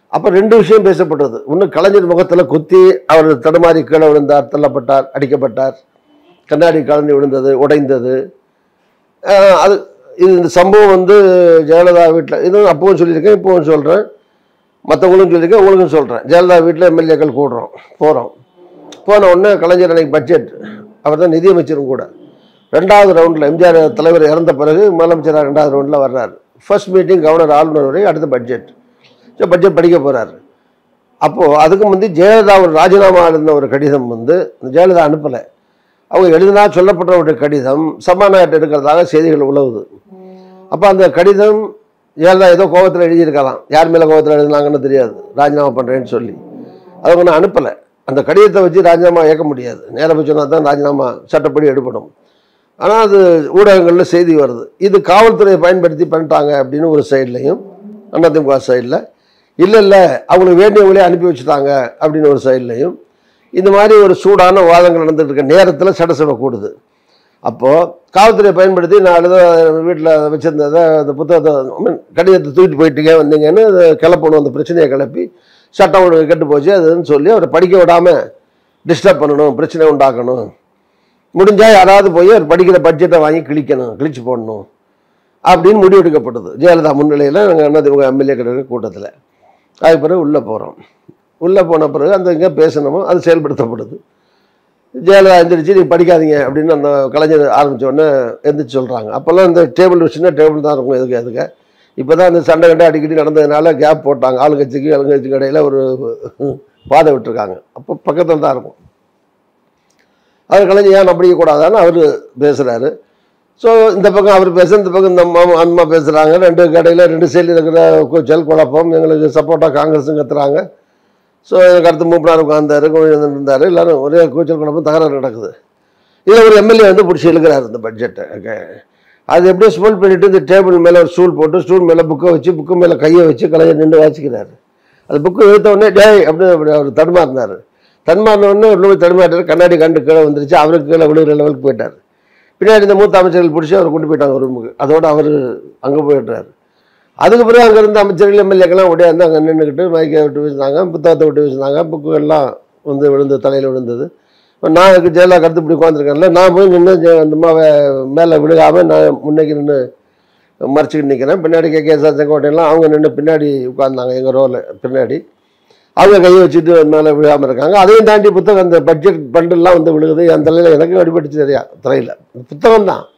அப்போ ரெண்டு விஷயம் பேசப்பட்டது ஒன்று கலைஞர் முகத்தில் குத்தி அவர் தடுமாறி கீழே விழுந்தார் தள்ளப்பட்டார் அடிக்கப்பட்டார் கண்ணாடி கலந்து விழுந்தது உடைந்தது ஆஹ் அது இது இந்த சம்பவம் வந்து ஜெயலலிதா வீட்டில் இதுவும் அப்பவும் சொல்லியிருக்கேன் இப்பவும் சொல்கிறேன் மற்றவங்களும் சொல்லியிருக்கேன் உங்களுக்கும் சொல்கிறேன் ஜெயலலிதா வீட்டில் எம்எல்ஏக்கள் கூடுறோம் போகிறோம் போன உடனே கலைஞர் அன்னைக்கு பட்ஜெட் அவர் தான் நிதியமைச்சரும் கூட ரெண்டாவது ரவுண்டில் எம்ஜிஆர் தலைவர் இறந்த பிறகு முதலமைச்சராக ரெண்டாவது ரவுண்டில் வர்றாரு ஃபர்ஸ்ட் மீட்டிங் கவர்னர் ஆளுநர் வரை அடுத்த பட்ஜெட் ஸோ பட்ஜெட் படிக்க போகிறாரு அப்போது அதுக்கு முந்தி ஜெயலலிதா ஒரு ராஜினாமா எழுதின ஒரு கடிதம் வந்து ஜெயலலிதா அனுப்பலை அவங்க எழுதினா சொல்லப்பட்ட ஒரு கடிதம் சபாநாயகர் எடுக்கிறதாக செய்திகள் உழவுது அப்போ அந்த கடிதம் ஜெயலலிதா ஏதோ கோபத்தில் எழுதியிருக்கலாம் யார் மேலே கோபத்தில் எழுதினாங்கன்னு தெரியாது ராஜினாமா பண்ணுறேன்னு சொல்லி அவங்க நான் அனுப்பலை அந்த கடிதத்தை வச்சு ராஜினாமா இயக்க முடியாது நேராக போய் சொன்னா தான் ராஜினாமா சட்டப்படி எடுப்படும் ஆனால் அது ஊடகங்களில் செய்தி வருது இது காவல்துறையை பயன்படுத்தி பண்ணிட்டாங்க அப்படின்னு ஒரு சைட்லையும் அதிமுக சைடில் இல்லை இல்லை அவங்களுக்கு வேண்டியவங்களே அனுப்பி வச்சுட்டாங்க அப்படின்னு ஒரு சைட்லையும் இந்த மாதிரி ஒரு சூடான வாதங்கள் நடந்துட்டு இருக்க நேரத்தில் சட்டசபை கூடுது அப்போது காவல்துறையை பயன்படுத்தி நான் எழுத வீட்டில் வச்சுருந்ததை அந்த புத்தகத்தை I mean, கடிதத்தை தூக்கிட்டு போயிட்டீங்க வந்தீங்கன்னு அதை கிளப்பணும் அந்த பிரச்சனையை கிளப்பி சட்டம் ஒழுங்கு கெட்டு போச்சு அதுன்னு சொல்லி அவரை படிக்க விடாமல் டிஸ்டர்ப் பண்ணணும் பிரச்சனை உண்டாக்கணும் முடிஞ்சால் யாராவது போய் அவர் படிக்கிற பட்ஜெட்டை வாங்கி கிழிக்கணும் கிழிச்சு போடணும் அப்படின்னு முடிவெடுக்கப்பட்டது ஜெயலலிதா முன்னிலையில் நாங்கள் அதிமுக எம்எல்ஏ கிடைக்கிற கூட்டத்தில் அதுக்கு பிறகு உள்ளே போகிறோம் உள்ளே போன பிறகு அந்த இங்கே பேசணுமோ அது செயல்படுத்தப்படுது ஜெயலலிதா எந்திரிச்சு நீ படிக்காதீங்க அப்படின்னு அந்த கலைஞர் ஆரம்பிச்ச உடனே எந்திரிச்சு சொல்கிறாங்க அப்போல்லாம் இந்த டேபிள் சின்ன டேபிள் தான் இருக்கும் எதுக்கு எதுக்கு இப்போ தான் இந்த சண்டை கண்டை அடிக்கடி நடந்ததுனால கேப் போட்டாங்க ஆளுங்கட்சிக்கு ஆளுங்கட்சிக்கு இடையில ஒரு பாதை விட்டுருக்காங்க அப்போ பக்கத்தில் தான் இருக்கும் அது கலைஞர் ஏன் அப்படி கூடாதான்னு அவர் பேசுகிறாரு ஸோ இந்த பக்கம் அவர் பேச இந்த பக்கம் இந்த அம்மா அம்மா பேசுகிறாங்க ரெண்டு கடையில் ரெண்டு சைடில் இருக்கிற கூச்சல் குழப்பம் எங்களுக்கு சப்போர்ட்டாக காங்கிரஸும் கத்துறாங்க ஸோ எனக்கு அடுத்து மூப்பனார் உட்காந்தாரு கோவிந்தன் இருந்தார் எல்லாரும் ஒரே கூச்சல் குழப்பம் தகராறு நடக்குது இதில் ஒரு எம்எல்ஏ வந்து பிடிச்சி இழுக்கிறாரு இந்த பட்ஜெட்டை ஓகே அது எப்படியோ ஸ்போல் பண்ணிட்டு இந்த டேபிள் மேலே ஒரு ஸ்டூல் போட்டு ஸ்டூல் மேலே புக்கை வச்சு புக்கு மேலே கையை வச்சு கலைஞர் நின்று வாசிக்கிறாரு அந்த புக்கு இழுத்த உடனே டேய் அப்படின்னு அப்படி அவர் தடுமாறினார் தடுமாறின உடனே உள்ள போய் தடுமாறிட்டார் கண்ணாடி கண்டு கீழே வந்துருச்சு அவருக்கு கீழே விழுகிற லெவலுக்கு போயிட்டார் பின்னாடி இந்த மூத்த அமைச்சர்கள் பிடிச்சி அவர் கொண்டு போயிட்டாங்க ரூமுக்கு அதோட அவர் அங்கே போயிடுறாரு அதுக்கு பிறகு அங்கே இருந்த அமைச்சர்கள் எம்எல்ஏக்கெல்லாம் ஓடியாந்து அங்கே நின்றுக்கிட்டு மைக்கை விட்டு வீசினாங்க புத்தகத்தை விட்டு வீசினாங்க புக்கு எல்லாம் வந்து விழுந்து தலையில் விழுந்தது இப்ப நான் அதுக்கு ஜெயலலிதா கருத்து இப்படி உட்காந்துருக்கேன்ல நான் போய் நின்று அந்த மாவை மேலே விழுகாமல் நான் முன்னைக்கு நின்று மறைச்சிக்கிட்டு நிற்கிறேன் பின்னாடி கே கே சார் செங்கோட்டையெல்லாம் அவங்க நின்று பின்னாடி உட்கார்ந்தாங்க எங்கள் ரோவில் பின்னாடி அவங்க கையை வச்சுட்டு மேலே விழாமல் இருக்காங்க அதையும் தாண்டி புத்தகம் அந்த பட்ஜெட் பண்டெல்லாம் வந்து விழுகுது என் தலையில் எனக்கு அடிபட்டுச்சு தெரியா தலையில் புத்தகம் தான்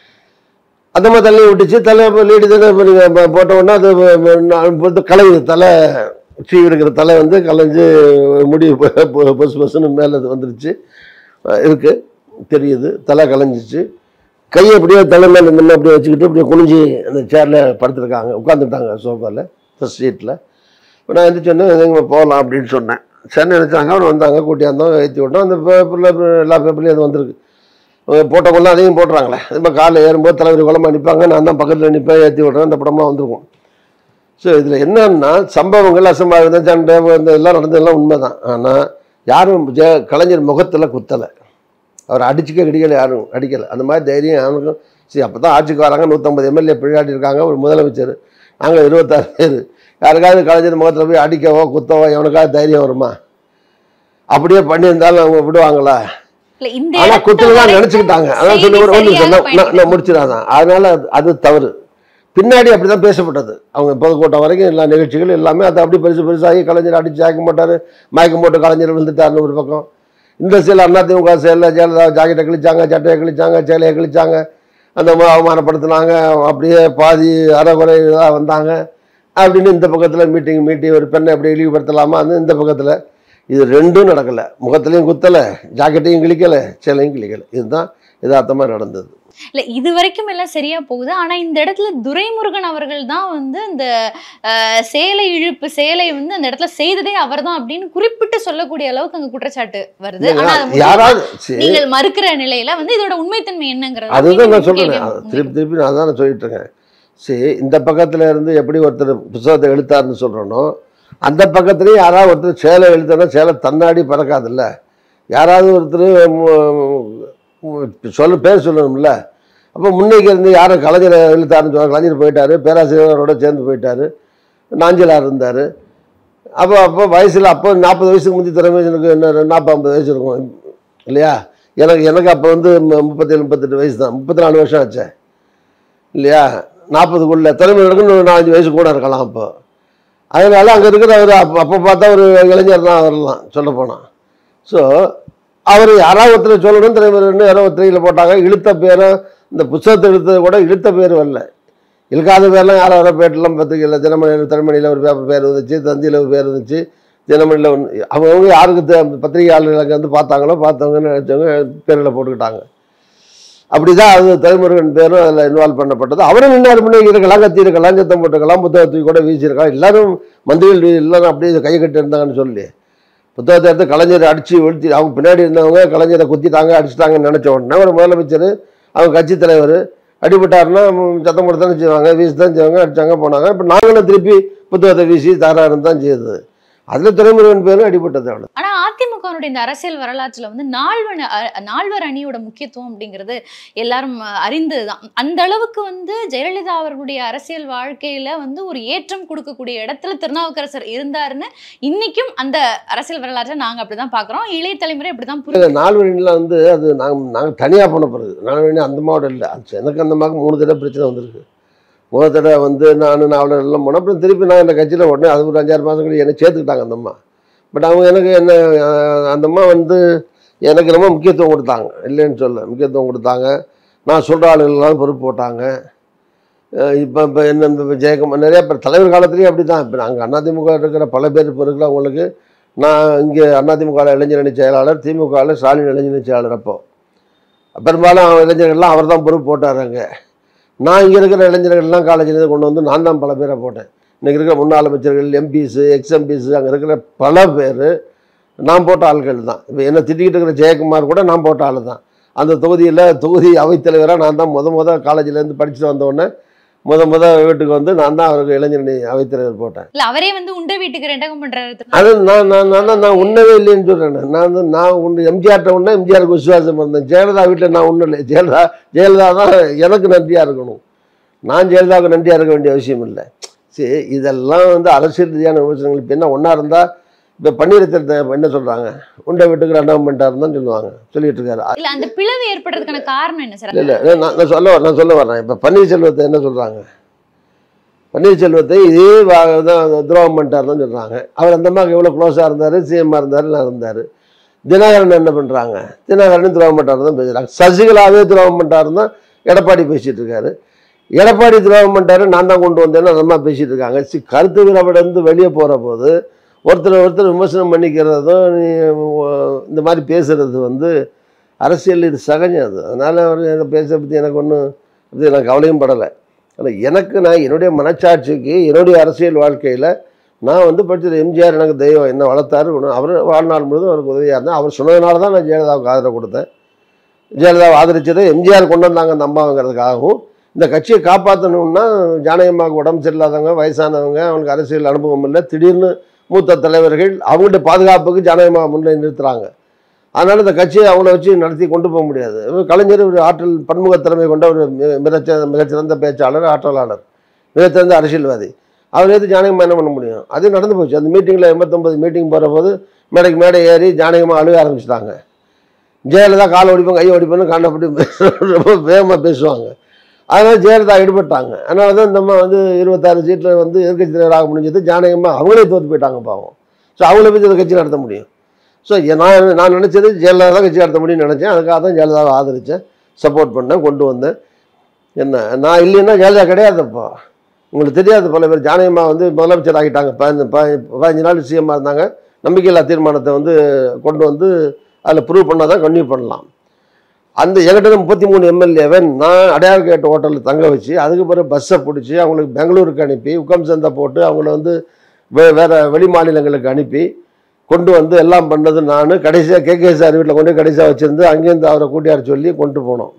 அந்த மாதிரி தலையை விட்டுச்சு தலை லீடு தானே இப்போ நீங்கள் போட்ட உடனே அது நான் வந்து கலையுது தலை சீ இருக்கிற தலை வந்து கலைஞ்சு முடி பொ- பொ- பொசு பொசுன்னு மேலே அது வந்துருச்சு அஹ் இருக்கு தெரியுது தலை கலைஞ்சிச்சு கையை அப்படியே தலை மேலே முன்ன அப்படியே வச்சுக்கிட்டு அப்படியே குனிஞ்சு அந்த சேரில் படுத்துருக்காங்க உட்காந்துட்டாங்க சோஃபாவில் ஃபஸ்ட் சீட்டில் இப்போ நான் எந்திரிச்சோன்னே எங்க போகலாம் அப்படின்னு சொன்னேன் சரி நினச்சாங்க அவர் வந்தாங்க கூட்டியாந்தோம் ஏற்றி விட்டோம் அந்த பேப்பரில் எல்லா பேப்பர்லேயும் அது வந்திருக்கு அவங்க போட்டவங்களாம் அதையும் போட்டுறாங்களே இப்போ காலைல ஏறும்போது தலைவர் குளமாக நிற்பாங்க நான் தான் பக்கத்தில் நிற்பேன் ஏற்றி விட்றேன் அந்த படம்லாம் வந்திருக்கும் ஸோ இதில் என்னன்னா சம்பவங்கள் அசம்பாவிதம் சண்டை இந்த எல்லாம் நடந்ததெல்லாம் உண்மை தான் ஆனால் யாரும் ஜெ கலைஞர் முகத்தில் குத்தலை அவர் அடிச்சுக்க கிடைக்கல யாரும் அடிக்கலை அந்த மாதிரி தைரியம் யாருக்கும் சரி அப்போ தான் ஆட்சிக்கு வராங்க நூற்றம்பது எம்எல்ஏ பின்னாடி இருக்காங்க ஒரு முதலமைச்சர் நாங்கள் இருபத்தாறு பேர் யாருக்காவது கலைஞர் முகத்தில் போய் அடிக்கவோ குத்தவோ எவனுக்காவது தைரியம் வருமா அப்படியே பண்ணியிருந்தாலும் அவங்க விடுவாங்களா இல்ல இந்த ஆனா இடத்துல குத்துல தான் வரைக்கும் நினைச்சுக்கிட்டாங்க அதான் செய்தி சொல்லி ஒரு ஒன்று சரியாக நான் நான் பயன்படுத்த முடிச்சிடாதான் அதனால அது- அது தவறு பின்னாடி அப்படிதான் பேசப்பட்டது அவங்க பொதுக்கூட்டம் வரைக்கும் எல்லா நிகழ்ச்சிகள் எல்லாமே அது அப்படி பெருசு பெருசாகி கலைஞர் அடிச்சு ஜாக்க மாட்டாரு மயக்கம் போட்டு கலைஞர் விழுந்துட்டாருன்னு ஒரு பக்கம் இந்த செயல் அதிமுக செயலில் ஜெயலலிதா ஜாக்கெட்டை கிழிச்சாங்க சட்டையை கிழிச்சாங்க சேலையை கிழிச்சாங்க அந்த மாதிரி அவமானப்படுத்தினாங்க அப்படியே பாதி அறகுறை இதாக வந்தாங்க அப்படின்னு இந்த பக்கத்தில் மீட்டிங் மீட்டி ஒரு பெண்ணை எப்படி இழிவுபடுத்தலாமா அந்த இந்த பக்கத்தில் இது ரெண்டும் நடக்கலை முகத்துலையும் குத்தலை ஜாக்கெட்டையும் கிழிக்கலை சேலையும் கிழிக்கலை இதுதான் யதார்த்தமாக நடந்தது இல்ல இது வரைக்கும் எல்லாம் சரியா போகுது ஆனா இந்த இடத்துல துரைமுருகன் அவர்கள் தான் வந்து இந்த அஹ், சேலை இழுப்பு சேலை வந்து அந்த இடத்துல செய்ததே அவர்தான் அப்படின்னு குறிப்பிட்டு சொல்லக்கூடிய அளவுக்கு அங்க குற்றச்சாட்டு வருது ஆனா அது முற்றிலுமா யாராவது சரி நீங்கள் மறுக்கிற நிலையில வந்து இதோட உண்மைத்தன்மை என்னங்கிறது அதுதான் நான் மீண்டும் சொல்றேன் கேள்வி அது முன் திருப்பி திருப்பி நான் தான் சொல்லிட்டு இருக்கேன் சரி இந்த பக்கத்துல இருந்து எப்படி ஒருத்தர் புத்தகத்தை எழுத்தாருன்னு சொல்றனோ அந்த பக்கத்துலேயும் யாராவது ஒருத்தர் சேலை எழுத்தனா சேலை தன்னாடி பறக்காதுல்ல யாராவது ஒருத்தர் சொல்ல பேர் சொல்லணும்ல அப்போ முன்னைக்கு இருந்து யாரும் கலைஞர் எழுத்தாருன்னு சொல்ல கலைஞர் போயிட்டாரு பேராசிரியரோட சேர்ந்து போயிட்டாரு நாஞ்சிலார் இருந்தார் அப்போ அப்போ வயசில் அப்போ நாற்பது வயசுக்கு முந்தி திறமைக்கு என்ன நாற்பது ஐம்பது வயசு இருக்கும் இல்லையா எனக்கு எனக்கு அப்போ வந்து மு- முப்பத்தேழு முப்பத்தெட்டு வயசு தான் முப்பத்தி நாலு வருஷம் ஆச்சே இல்லையா நாற்பதுக்குள்ள திறமை இருக்குன்னு ஒரு நாலஞ்சு வயசு கூட இருக்கலாம் அப்போ அதனால அங்கே இருக்கிற ஒரு அப்போ அப்போ பார்த்தா ஒரு இளைஞர் தான் வரலாம் சொல்ல போனால் ஸோ அவர் யாராவது ஒருத்தர் சொல்லணும் திரைமறைன்னு யாரோ ஒருத்தரையில் போட்டாங்க இழுத்த பேரை இந்த புத்தகத்தை இழுத்தது கூட இழுத்த பேர் வரல இழுக்காத பேர்லாம் யாரோ யாரோ பேட்டெல்லாம் பத்திரிக்கையில் தினமணி தினமணியில் ஒரு பேப்பர் பேர் இருந்துச்சு தந்தியில் ஒரு பேர் இருந்துச்சு தினமணியில் ஒன்று அவங்கவுங்க யாருக்கு தே- பத்திரிகையாளர்களுக்கு வந்து பார்த்தாங்களோ பார்த்தவங்கன்னு நினச்சவங்க பேரில் போட்டுக்கிட்டாங்க அப்படி தான் அது தலைமுருகன் பேரும் அதில் இன்வால்வ் பண்ணப்பட்டது அவரும் இன்னொரு பண்ணி இருக்கலாம் கத்தி இருக்கலாம் சத்தம் போட்டுக்கலாம் புத்தகத்தை கூட வீசியிருக்கலாம் எல்லாரும் மந்திரிகள் எல்லாரும் அப்படியே கை கட்டி இருந்தாங்கன்னு சொல்லி புத்தகத்தை எடுத்து கலைஞரை அடித்து வீழ்த்தி அவங்க பின்னாடி இருந்தவங்க கலைஞரை குத்திட்டாங்க அடிச்சிட்டாங்கன்னு நினச்ச உடனே ஒரு முதலமைச்சர் அவங்க கட்சி தலைவர் அடிபட்டாருன்னா ம், சத்தம் போட்டு தானே செய்வாங்க வீசி தான் செய்வாங்க அடிச்சாங்க போனாங்க இப்போ நாங்களும் திருப்பி புத்தகத்தை வீசி தராருன்னு தான் செய்யுது அதில் துறைமுருகன் பேரும் அடிபட்டது அவ்வளோ ஆனா அதிமுகவினுடைய இந்த அரசியல் வரலாற்றுல வந்து நால்வன அ- நால்வர் அணியோட முக்கியத்துவம் அப்படிங்கிறது எல்லாரும் அஹ், அறிந்ததுதான் அந்த அளவுக்கு வந்து ஜெயலலிதா அவர்களுடைய அரசியல் வாழ்க்கையில வந்து ஒரு ஏற்றம் கொடுக்கக்கூடிய இடத்துல திருநாவுக்கரசர் இருந்தாருன்னு இன்னைக்கும் அந்த அரசியல் வரலாற்றை நாங்க அப்படிதான் பாக்குறோம் இளைய தலைமுறை அப்படிதான் புரிஞ்சு நால்வழிலாம் வந்து அது நாங்கள் நாங்கள் தனியாக போன பிறகு நால்வழி அந்த மாவட்டம் இல்லை அது எனக்கு அந்த மாதிரி மூணு தடவை பிரச்சனை வந்திருக்கு முதல் தடவை வந்து நான் நாவலர் எல்லாம் போனேன் அப்புறம் திருப்பி நான் இந்த கட்சியில் உடனே அது ஒரு அஞ்சாறு மாதம் கழிச்சு என்னை சேர்த்துக்கிட்டாங்க அந்த அம்மா பட் அவங்க எனக்கு என்ன அஹ், அந்த அம்மா வந்து எனக்கு ரொம்ப முக்கியத்துவம் கொடுத்தாங்க இல்லைன்னு சொல்ல முக்கியத்துவம் கொடுத்தாங்க நான் சொல்கிற ஆளுகளெல்லாம் பொறுப்பு போட்டாங்க இப்போ இப்போ என்ன இந்த ஜெயக்குமார் நிறைய பேர் தலைவர் காலத்துலேயும் அப்படி தான் இப்போ நாங்கள் அதிமுக இருக்கிற பல பேர் இப்போ இருக்கிற அவங்களுக்கு நான் இங்கே அதிமுக இளைஞரணி செயலாளர் திமுகவில் ஸ்டாலின் இளைஞரணி செயலாளர் அப்போ பெரும்பாலும் அவங்க இளைஞர்கள்லாம் அவர் தான் பொறுப்பு போட்டாருங்க நான் இங்கே இருக்கிற இளைஞர்கள்லாம் காலேஜிலேருந்து கொண்டு வந்து நான் தான் பல பேரை போட்டேன் இன்றைக்கி இருக்கிற முன்னாள் அமைச்சர்கள் எம்பிஸு எக்ஸ் எம்பிஸு அங்கே இருக்கிற பல பேர் நான் போட்ட ஆட்கள் தான் இப்போ என்ன திட்டிக்கிட்டு இருக்கிற ஜெயக்குமார் கூட நான் போட்ட ஆள் தான் அந்த தொகுதியில் தொகுதி அவைத்தலைவராக நான் தான் முத முத காலேஜிலேருந்து படிச்சுட்டு வந்த உடனே முத முத வீட்டுக்கு வந்து நான் தான் அவருக்கு இளைஞரணி அவைத்தலைவர் போட்டேன் இல்ல அவரே வந்து உண்ட வீட்டுக்கு ரெண்டகம் பண்றாரு அது நான் நான் நான் தான் நான் உண்ணவே இல்லைன்னு சொல்கிறேன் நான் வந்து நான் உண்டு எம்ஜிஆர்ட்ட உண்ண எம்ஜிஆருக்கு விசுவாசம் இருந்தேன் ஜெயலலிதா வீட்டில் நான் ஒன்றும் இல்லை ஜெயலலிதா ஜெயலலிதா தான் எனக்கு நன்றியாக இருக்கணும் நான் ஜெயலலிதாவுக்கு நன்றியாக இருக்க வேண்டிய அவசியம் இல்லை சரி இதெல்லாம் வந்து அரசியல் ரீதியான விமர்சனங்கள் இப்போ என்ன ஒன்றா இருந்தால் இப்போ பன்னீரத்திரத்தை என்ன சொல்கிறாங்க உண்டை வீட்டுக்கு ரெண்டாம் பண்ணிட்டாருன்னு தான் சொல்லுவாங்க சொல்லிட்டு இருக்காரு இல்ல அந்த பிளவு ஏற்படுறதுக்கான காரணம் என்ன சார் இல்லை இல்லை நான் நான் சொல்ல நான் சொல்ல வரேன் இப்போ பன்னீர்செல்வத்தை என்ன சொல்கிறாங்க பன்னீர்செல்வத்தை இதே வா- தான் துரோகம் பண்ணிட்டார் தான் சொல்கிறாங்க அவர் அந்த மாதிரி எவ்வளோ க்ளோஸாக இருந்தார் சிஎம்மாக இருந்தார் நான் இருந்தார் தினகரன் என்ன பண்ணுறாங்க தினகரன் துரோகம் பண்ணிட்டார் தான் பேசுகிறாங்க சசிகலாவே துரோகம் பண்ணிட்டாருன்னு தான் எடப்பாடி பேசிகிட்டு இருக்காரு எடப்பாடி துரோகம் பண்ணிட்டாரு நான் தான் கொண்டு வந்தேன்னு அந்த மாதிரி பேசிகிட்டு இருக்காங்க சி கருத்து விரவிடந்து வெளியே போகிற போது ஒருத்தர் ஒருத்தர் விமர்சனம் பண்ணிக்கிறதும் நீ உ- இந்த மாதிரி பேசுகிறது வந்து அரசியல் இது சகஜம் அது அதனால் அவர் எனக்கு பேச பற்றி எனக்கு ஒன்றும் இது எனக்கு கவலையும் படலை ஆனால் எனக்கு நான் என்னுடைய மனச்சாட்சிக்கு என்னுடைய அரசியல் வாழ்க்கையில் நான் வந்து படித்தது எம்ஜிஆர் எனக்கு தெய்வம் என்ன வளர்த்தாரு ஒன்று அவர் வாழ்நாள் முழுதும் அவருக்கு உதவியாக இருந்தேன் அவர் சொன்னதுனால தான் நான் ஜெயலலிதாவுக்கு ஆதரவு கொடுத்தேன் ஜெயலலிதாவை ஆதரிச்சதை எம்ஜிஆர் கொண்டு வந்தாங்க அந்த அம்மாங்கிறதுக்காகவும் இந்த கட்சியை காப்பாற்றணும்னா ஜானகம்மாவுக்கு உடம்பு சரியில்லாதவங்க வயசானவங்க அவங்களுக்கு அரசியல் அனுபவம் இல்லை திடீர்னு மூத்த தலைவர்கள் அவங்களுடைய பாதுகாப்புக்கு ஜானகம்மா முன்னே நிறுத்துறாங்க அதனால் இந்த கட்சியை அவங்கள வச்சு நடத்தி கொண்டு போக முடியாது இவர் கலைஞர் ஒரு ஆற்றல் பன்முக திறமை கொண்ட ஒரு மி- மிகச்ச மிகச்சிறந்த பேச்சாளர் ஆற்றலாளர் மிகச்சிறந்த அரசியல்வாதி அவர் எது ஜானகம்மா என்ன பண்ண முடியும் அது நடந்து போச்சு அந்த மீட்டிங்கில் எண்பத்தொம்பது மீட்டிங் போகிற போது மேடைக்கு மேடை ஏறி ஜானகம்மா அழுக ஆரம்பிச்சிட்டாங்க ஜெயலலிதா காலை ஒடிப்பேன் கையை ஒடிப்பேன்னு கண்டப்பட்டு ரொம்ப வேகமாக பேசுவாங்க அதனால் ஜெயலலிதா ஈடுபட்டாங்க அதனால தான் இந்த அம்மா வந்து இருபத்தாறு சீட்டில் வந்து எதிர்க்கட்சி தலைவராக முடிஞ்சது ஜானகம்மா அவங்களே தோற்று போயிட்டாங்க பாவம் ஸோ அவங்கள பற்றி இந்த கட்சி நடத்த முடியும் ஸோ நான் நான் நினச்சது ஜெயலலிதா தான் கட்சி நடத்த முடியும்னு நினச்சேன் அதுக்காக தான் ஜெயலலிதாவை ஆதரித்தேன் சப்போர்ட் பண்ணேன் கொண்டு வந்தேன் என்ன நான் இல்லைன்னா ஜெயலலிதா கிடையாதுப்பா உங்களுக்கு தெரியாது பல பேர் ஜானகம்மா வந்து முதலமைச்சர் ஆகிட்டாங்க பதினஞ்சு ப- பதினஞ்சு நாள் சிஎம்மாக இருந்தாங்க நம்பிக்கையில்லா தீர்மானத்தை வந்து கொண்டு வந்து அதில் ப்ரூவ் பண்ணால் தான் கன்டினியூ பண்ணலாம் அந்த என்கிட்ட முப்பத்தி மூணு எம்எல்ஏவை நான் அடையார் கேட் ஹோட்டலில் தங்க வச்சு அதுக்கு பிறகு பஸ்ஸை பிடிச்சி அவங்களுக்கு பெங்களூருக்கு அனுப்பி உக்கம் சந்தை போட்டு அவங்கள வந்து வே வேறு வெளி மாநிலங்களுக்கு அனுப்பி கொண்டு வந்து எல்லாம் பண்ணது நான் கடைசியாக கேகே சார் வீட்டில் கொண்டு போய் கடைசியாக வச்சுருந்து அங்கேருந்து அவரை கூட்டியார் சொல்லி கொண்டு போனோம்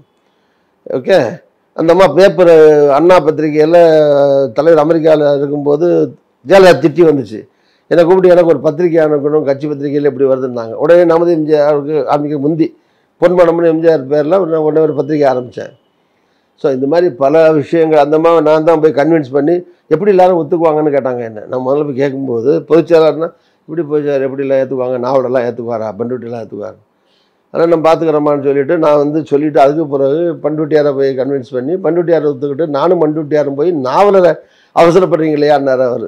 ஓகே அந்த அம்மா பேப்பர் அண்ணா பத்திரிகையில் தலைவர் அமெரிக்காவில் இருக்கும்போது ஜெயலலிதா திட்டி வந்துச்சு என்னை கூப்பிட்டு எனக்கு ஒரு பத்திரிக்கை அனுப்பணும் கட்சி பத்திரிகையில் இப்படி வருதுன்னாங்க உடனே நமது எம்ஜிஆருக்கு ஆரம்பிக்க முந்தி பொன்மனம்னு எம்ஜிஆர் பேரில் உடனே ஒரு பத்திரிக்கை ஆரம்பித்தேன் ஸோ இந்த மாதிரி பல விஷயங்கள் அந்த மாதிரி நான் தான் போய் கன்வின்ஸ் பண்ணி எப்படி எல்லாரும் ஒத்துக்குவாங்கன்னு கேட்டாங்க என்ன நான் முதல்ல போய் கேட்கும்போது பொதுச்செயலாளர்னா இப்படி பொதுச்செயலாளர் எப்படி எல்லாம் ஏற்றுக்குவாங்க நாவலெல்லாம் ஏற்றுக்குவாரா பண்ருட்டிலாம் ஏற்றுக்குவார் அதனால் நம்ம பார்த்துக்கிறோமான்னு சொல்லிட்டு நான் வந்து சொல்லிவிட்டு அதுக்கு பிறகு பண்ருட்டியாரை போய் கன்வின்ஸ் பண்ணி பண்ருட்டியாரை ஒத்துக்கிட்டு நானும் பண்ருட்டியாரும் போய் நாவலரை அவசரப்படுறீங்க இல்லையான்னார் அவர்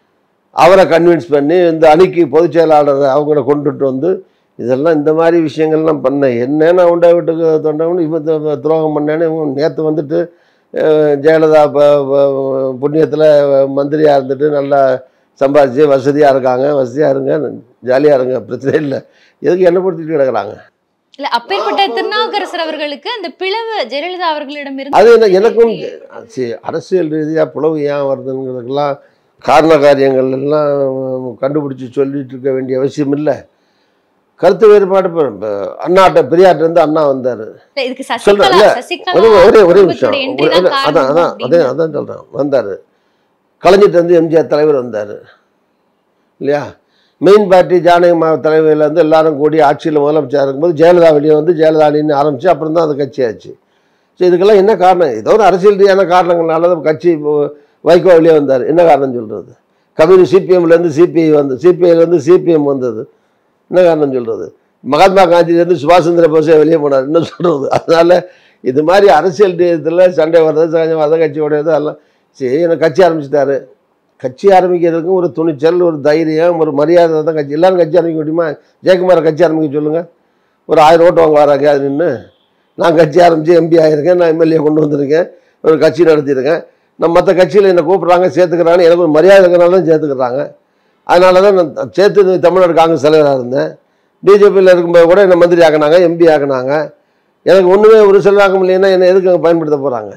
அவரை கன்வின்ஸ் பண்ணி இந்த அணிக்கு பொதுச் செயலாளரை அவங்கள கொண்டுட்டு வந்து இதெல்லாம் இந்த மாதிரி விஷயங்கள்லாம் பண்ணேன் என்ன நான் உண்டா வீட்டுக்கு தொண்டவனு இவன் து- துரோகம் பண்ணேன்னு இவன் நேற்று வந்துட்டு அஹ், ஜெயலலிதா புண்ணியத்தில் மந்திரியாக இருந்துட்டு நல்லா சம்பாதிச்சு வசதியாக இருக்காங்க வசதியாக இருங்க ஜாலியாக இருங்க பிரச்சனை இல்லை எதுக்கு என்ன படுத்திட்டு கிடக்குறாங்க இல்ல அப்பேற்பட்ட திருநாவுக்கரசர் அவர்களுக்கு அந்த பிளவு ஜெயலலிதா அவர்களிடம் இருந்து அது என்ன எனக்கும் சரி, அரசியல் ரீதியாக பிளவு ஏன் வருதுங்கிறதுக்கெல்லாம் காரண காரியங்கள் எல்லாம் கண்டுபிடிச்சி சொல்லிட்டு இருக்க வேண்டிய அவசியம் இல்லை கருத்து வேறுபாடு இப்போ இப்போ அண்ணாட்ட பெரியார்ட்ட இருந்து அண்ணா வந்தார் இல்ல, இதுக்கு சொல்றேன், சசிகலா இல்ல, சசிகலா ஒரே ஒரே ஒரே விஷயம் குடும்பத்துடைய entry ஒரு- தான் ஒரு- அதான் காரணம் அதான் அதே அப்படின்னு. அதான் சொல்கிறேன் வந்தார் கலைஞர்ட்ட வந்து எம்ஜிஆர் தலைவர் வந்தார் இல்லையா மெயின் பார்ட்டி ஜானகி மா தலைமையில் வந்து எல்லாரும் கூடி ஆட்சியில் முதலமைச்சர் இருக்கும்போது ஜெயலலிதா வெளியே வந்து ஜெயலலிதானின்னு ஆரம்பித்து அப்புறம் தான் அது கட்சியாச்சு ஸோ இதுக்கெல்லாம் என்ன காரணம் ஏதோ ஒரு அரசியல் ரீதியான காரணங்களால தான் கட்சி இப்போ வைகோ வெளியே வந்தார் என்ன காரணம் சொல்கிறது கம்யூனிஸ்ட் சிபிஎம்லேருந்து சிபிஐ வந்து சிபிஐலேருந்து சிபிஎம் வந்தது என்ன காரணம் சொல்கிறது மகாத்மா காந்தியிலேருந்து சுபாஷ் சந்திர போஸே வெளியே போனார் என்ன சொல்கிறது அதனால் இது மாதிரி அரசியல் இதில் சண்டை வர்றது சகஜம் மத கட்சியோடையது எல்லாம் சரி எனக்கு கட்சி ஆரம்பிச்சிட்டாரு கட்சி ஆரம்பிக்கிறதுக்கும் ஒரு துணிச்சல் ஒரு தைரியம் ஒரு மரியாதை தான் கட்சி எல்லாரும் கட்சி ஆரம்பிக்க முடியுமா ஜெயக்குமாரை கட்சி ஆரம்பிக்க சொல்லுங்கள் ஒரு ஆயிரம் ஓட்டு வாங்க வராங்க அது நின்று நான் கட்சி ஆரம்பித்து எம்பி ஆகியிருக்கேன் நான் எம்எல்ஏ கொண்டு வந்திருக்கேன் ஒரு கட்சி நடத்தியிருக்கேன் நம்ம மற்ற கட்சியில் என்னை கூப்பிட்றாங்க சேர்த்துக்கிறாங்க எனக்கு ஒரு மரியாதை இருக்கிறனால தான் சேர்த்துக்கிறாங்க அதனால தான் நான் சேர்த்து தமிழ்நாடு காங்கிரஸ் தலைவராக இருந்தேன் பிஜேபியில் இருக்கும்போது கூட என்னை மந்திரி ஆக்கினாங்க எம்பி ஆக்கினாங்க எனக்கு ஒன்றுமே ஒரு செல்வாக்கம் இல்லைன்னா என்னை எதுக்கு அங்கே பயன்படுத்த போகிறாங்க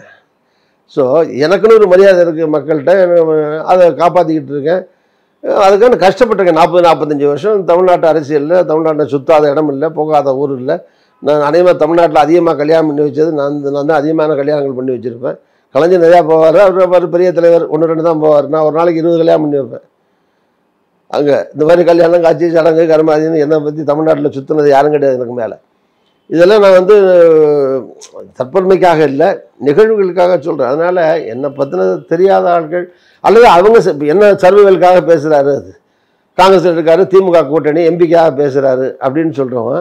ஸோ எனக்குன்னு ஒரு மரியாதை இருக்குது மக்கள்கிட்ட அதை காப்பாற்றிக்கிட்டு இருக்கேன் அதுக்காக நான் கஷ்டப்பட்டிருக்கேன் நாற்பது நாற்பத்தஞ்சு வருஷம் தமிழ்நாட்டு அரசியலில் தமிழ்நாட்டில் சுத்தாத இடம் இல்லை போகாத ஊர் இல்லை நான் அதிகமாக தமிழ்நாட்டில் அதிகமாக கல்யாணம் பண்ணி வச்சது நான் தான் நான் தான் அதிகமான கல்யாணங்கள் பண்ணி வச்சுருப்பேன் கலைஞர் நிறையா போவார் அவர் அவர் பெரிய தலைவர் ஒன்று ரெண்டு தான் போவார் நான் ஒரு நாளைக்கு இருபது கல்யாணம் பண்ணி வைப்பேன் அங்கே இந்த மாதிரி கல்யாணம் காட்சி சடங்கு கருமாதின்னு என்னை பற்றி தமிழ்நாட்டில் சுற்றினது யாரும் கிடையாது எனக்கு மேலே இதெல்லாம் நான் வந்து தற்பெருமைக்காக இல்லை நிகழ்வுகளுக்காக சொல்கிறேன் அதனால் என்னை பற்றினது தெரியாத ஆட்கள் அல்லது அவங்க ச- இப்ப என்ன சர்வைகளுக்காக பேசுகிறாரு அது காங்கிரஸ் இருக்காரு திமுக கூட்டணி எம்பிக்காக பேசுகிறாரு அப்படின்னு சொல்கிறவங்க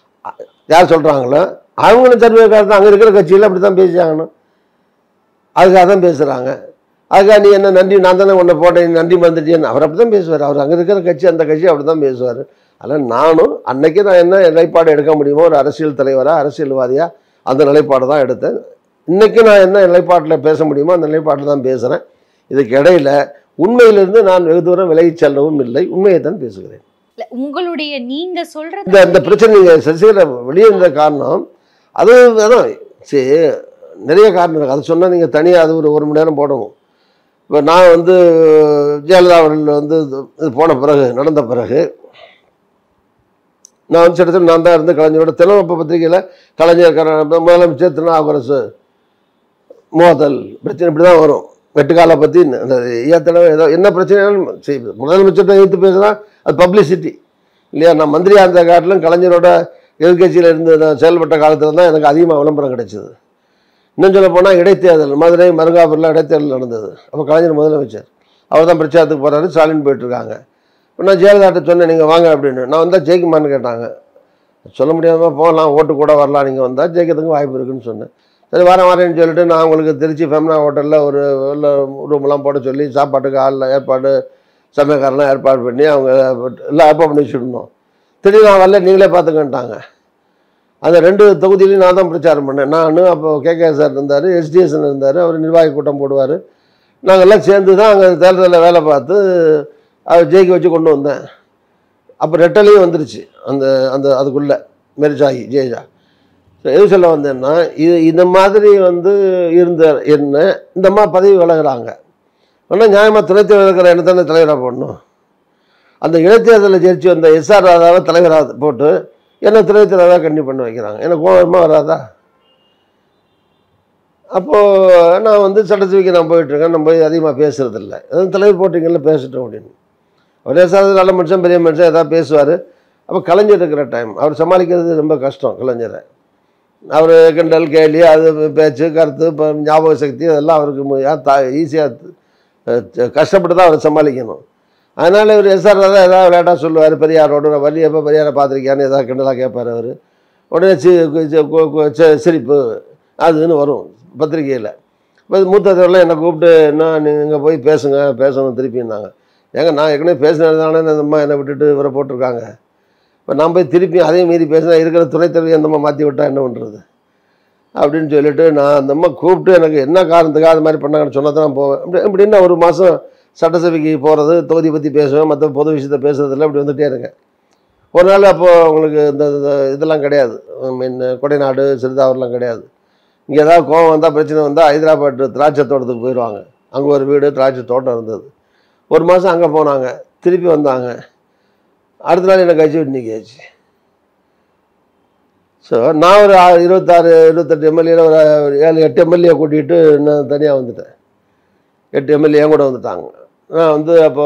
யார் சொல்கிறாங்களோ அவங்களும் சர்வைக்காக தான் அங்கே இருக்கிற கட்சியில் அப்படி தான் பேசியாகணும் அதுக்காக தான் பேசுகிறாங்க அதுக்காக நீ என்ன நன்றி நான் தானே உன்னை போட்டேன் நீ நன்றி மறந்துட்டேன்னு அவர் அப்படி தான் பேசுவார் அவர் அங்கே இருக்கிற கட்சி அந்த கட்சி அப்படி தான் பேசுவார் அதனால் நானும் அன்னைக்கு நான் என்ன நிலைப்பாடு எடுக்க முடியுமோ ஒரு அரசியல் தலைவராக அரசியல்வாதியாக அந்த நிலைப்பாடு தான் எடுத்தேன் இன்றைக்கி நான் என்ன நிலைப்பாட்டில் பேச முடியுமோ அந்த நிலைப்பாட்டில் தான் பேசுகிறேன் இதுக்கு இடையில உண்மையிலிருந்து நான் வெகு தூரம் விலகிச் செல்லவும் இல்லை உண்மையை தான் பேசுகிறேன் இல்ல, உங்களுடைய நீங்க சொல்றது இந்த இந்த பிரச்சனை நீங்கள் சசிகலா வெளியே இருந்த காரணம் அது அதான் சரி நிறைய காரணம் இருக்குது அது சொன்னால் நீங்கள் தனியாக அது ஒரு ஒரு மணி நேரம் போடணும் இப்போ நான் வந்து ஜெயலலிதா அவர்கள் வந்து இது- இது போன பிறகு நடந்த பிறகு நான் வந்து சில நான் தான் இருந்து கலைஞரோட தினமப்ப பத்திரிகையில் கலைஞர் கர- முதலமைச்சர் திருநாவுக்கரசு மோதல் பிரச்சனை இப்படி தான் வரும் வெட்டுக்காலை பற்றி ஏத்தடவை ஏதோ என்ன பிரச்சனைனாலும் சரி முதலமைச்சர்கிட்ட எதிர்த்து பேசுனா அது பப்ளிசிட்டி இல்லையா நான் மந்திரியாக இருந்த காட்டிலும் கலைஞரோட எதிர்கட்சியில் இருந்து நான் செயல்பட்ட காலத்தில் தான் எனக்கு அதிகமாக விளம்பரம் கிடைச்சது இன்னும் சொல்ல போனால் இடைத்தேர்தல் மதுரை மருங்காபுரில் இடைத்தேர்தல் நடந்தது அப்போ கலைஞர் முதலமைச்சர் அவர் தான் பிரச்சாரத்துக்கு போகிறாரு ஸ்டாலின் போயிட்டுருக்காங்க இப்போ நான் ஜெயலலிதாட்ட சொன்னேன் நீங்கள் வாங்க அப்படின்னு நான் வந்தால் ஜெயிக்குமான்னு கேட்டாங்க சொல்ல முடியாமல் போகலாம் ஓட்டு கூட வரலாம் நீங்கள் வந்தால் ஜெயிக்கிறதுக்கு வாய்ப்பு இருக்குன்னு சொன்னேன் சரி வரேன் வரேன்னு சொல்லிட்டு நான் உங்களுக்கு திருச்சி ஃபெம்னா ஹோட்டலில் ஒரு ரூம்லாம் போட சொல்லி சாப்பாட்டுக்கு ஆள் ஏற்பாடு சமயக்காரெலாம் ஏற்பாடு பண்ணி அவங்க எல்லாம் ஏற்பாடு பண்ணி வச்சுருந்தோம் திடீர்னு நான் வரல நீங்களே பார்த்துக்கன்ட்டாங்க அந்த ரெண்டு தொகுதியிலையும் நான் தான் பிரச்சாரம் பண்ணேன் நான் அப்போ கேகே சார் இருந்தார் எஸ்டிஎஸ்என் இருந்தார் அவர் நிர்வாகி கூட்டம் போடுவார் நாங்கள்லாம் சேர்ந்து தான் அங்கே தேர்தலில் வேலை பார்த்து அவர் ஜெயிக்க வச்சு கொண்டு வந்தேன் அப்போ ரெட்டலையும் வந்துருச்சு அந்த அந்த அதுக்குள்ளே மெரிஜாகி ஜெயஜா ஸோ எது சொல்ல வந்தேன்னா இது இந்த மாதிரி வந்து இருந்த என்ன இந்த மாதிரி பதவி விலகுறாங்க ஆனால் நியாயமாக துணைத் இருக்கிற என்ன தானே தலைவராக போடணும் அந்த இடைத்தேர்தலில் ஜெயிச்சு வந்த எஸ்ஆர் ராதாவை தலைவராக போட்டு என்ன துணைத் தலைவராக கண்டிப்பாக பண்ண வைக்கிறாங்க எனக்கு கோபமாக வராதா அப்போது நான் வந்து சட்டத்துக்கு நான் போயிட்டுருக்கேன் நான் போய் அதிகமாக பேசுகிறதில்ல அதாவது தலைவர் போட்டிங்கல்ல பேசட்டும் அப்படின்னு அவர் எஸ்ஆர் நல்ல மனுஷன் பெரிய மனுஷன் ஏதாவது பேசுவார் அப்போ கலைஞர் இருக்கிற டைம் அவர் சமாளிக்கிறது ரொம்ப கஷ்டம் கலைஞரை அவர் கிண்டல் கேலி அது பேச்சு கருத்து இப்போ ஞாபக சக்தி அதெல்லாம் அவருக்கு ஈஸியாக கஷ்டப்பட்டு தான் அவர் சமாளிக்கணும் அதனால் இவர் எஸ்ஆர் தான் ஏதாவது விளையாட்டாக சொல்லுவார் பெரியாரோட வள்ளி எப்போ பெரியாரை பார்த்துருக்கியான்னு ஏதாவது கிண்டலாக கேட்பார் அவர் உடனே சி சி- கு- கு- சி- சிரிப்பு அதுன்னு வரும் பத்திரிக்கையில் இப்போ மூத்தவர்கள்லாம் என்னை கூப்பிட்டு என்ன நீங்கள் போய் பேசுங்க பேசணும் திருப்பின்னாங்க ஏங்க நான் ஏற்கனவே பேசினதுனால இந்த அம்மா என்னை விட்டுட்டு இவரை போட்டிருக்காங்க இப்போ நான் போய் திருப்பி அதே மீறி பேசினா இருக்கிற துணைத்தலைவி அந்த அம்மா மாற்றி விட்டா என்ன பண்ணுறது அப்படின்னு சொல்லிட்டு நான் அந்த அம்மா கூப்பிட்டு எனக்கு என்ன காரணத்துக்காக அது மாதிரி பண்ணாங்கன்னு சொன்னா தான் நான் போவேன் அப்படி இப்படின்னு ஒரு மாதம் சட்டசபைக்கு போகிறது தொகுதி பற்றி பேசுவேன் மற்ற பொது விஷயத்தை பேசுறதில்ல இப்படி வந்துட்டே இருக்கேன் ஒரு நாள் அப்போது உங்களுக்கு இந்த இந்த இதெல்லாம் கிடையாது மீன் கொடைநாடு சிறுதாவூர்லாம் கிடையாது இங்கே ஏதாவது கோவம் வந்தால் பிரச்சனை வந்தால் ஹைதராபாத் திராட்சை தோட்டத்துக்கு போயிடுவாங்க அங்கே ஒரு வீடு திராட்சை தோட்டம் இருந்தது ஒரு மாதம் அங்கே போனாங்க திருப்பி வந்தாங்க அடுத்த நாள் என்னை கட்சி விட்டு நீக்கியாச்சு ஸோ நான் ஒரு ஆ- இருபத்தாறு இருபத்தெட்டு எம்எல்ஏல ஒரு ஒரு ஏழு எட்டு எம்எல்ஏ கூட்டிகிட்டு நான் தனியாக வந்துட்டேன் எட்டு எம்எல்ஏ கூட வந்துட்டாங்க நான் வந்து அப்போ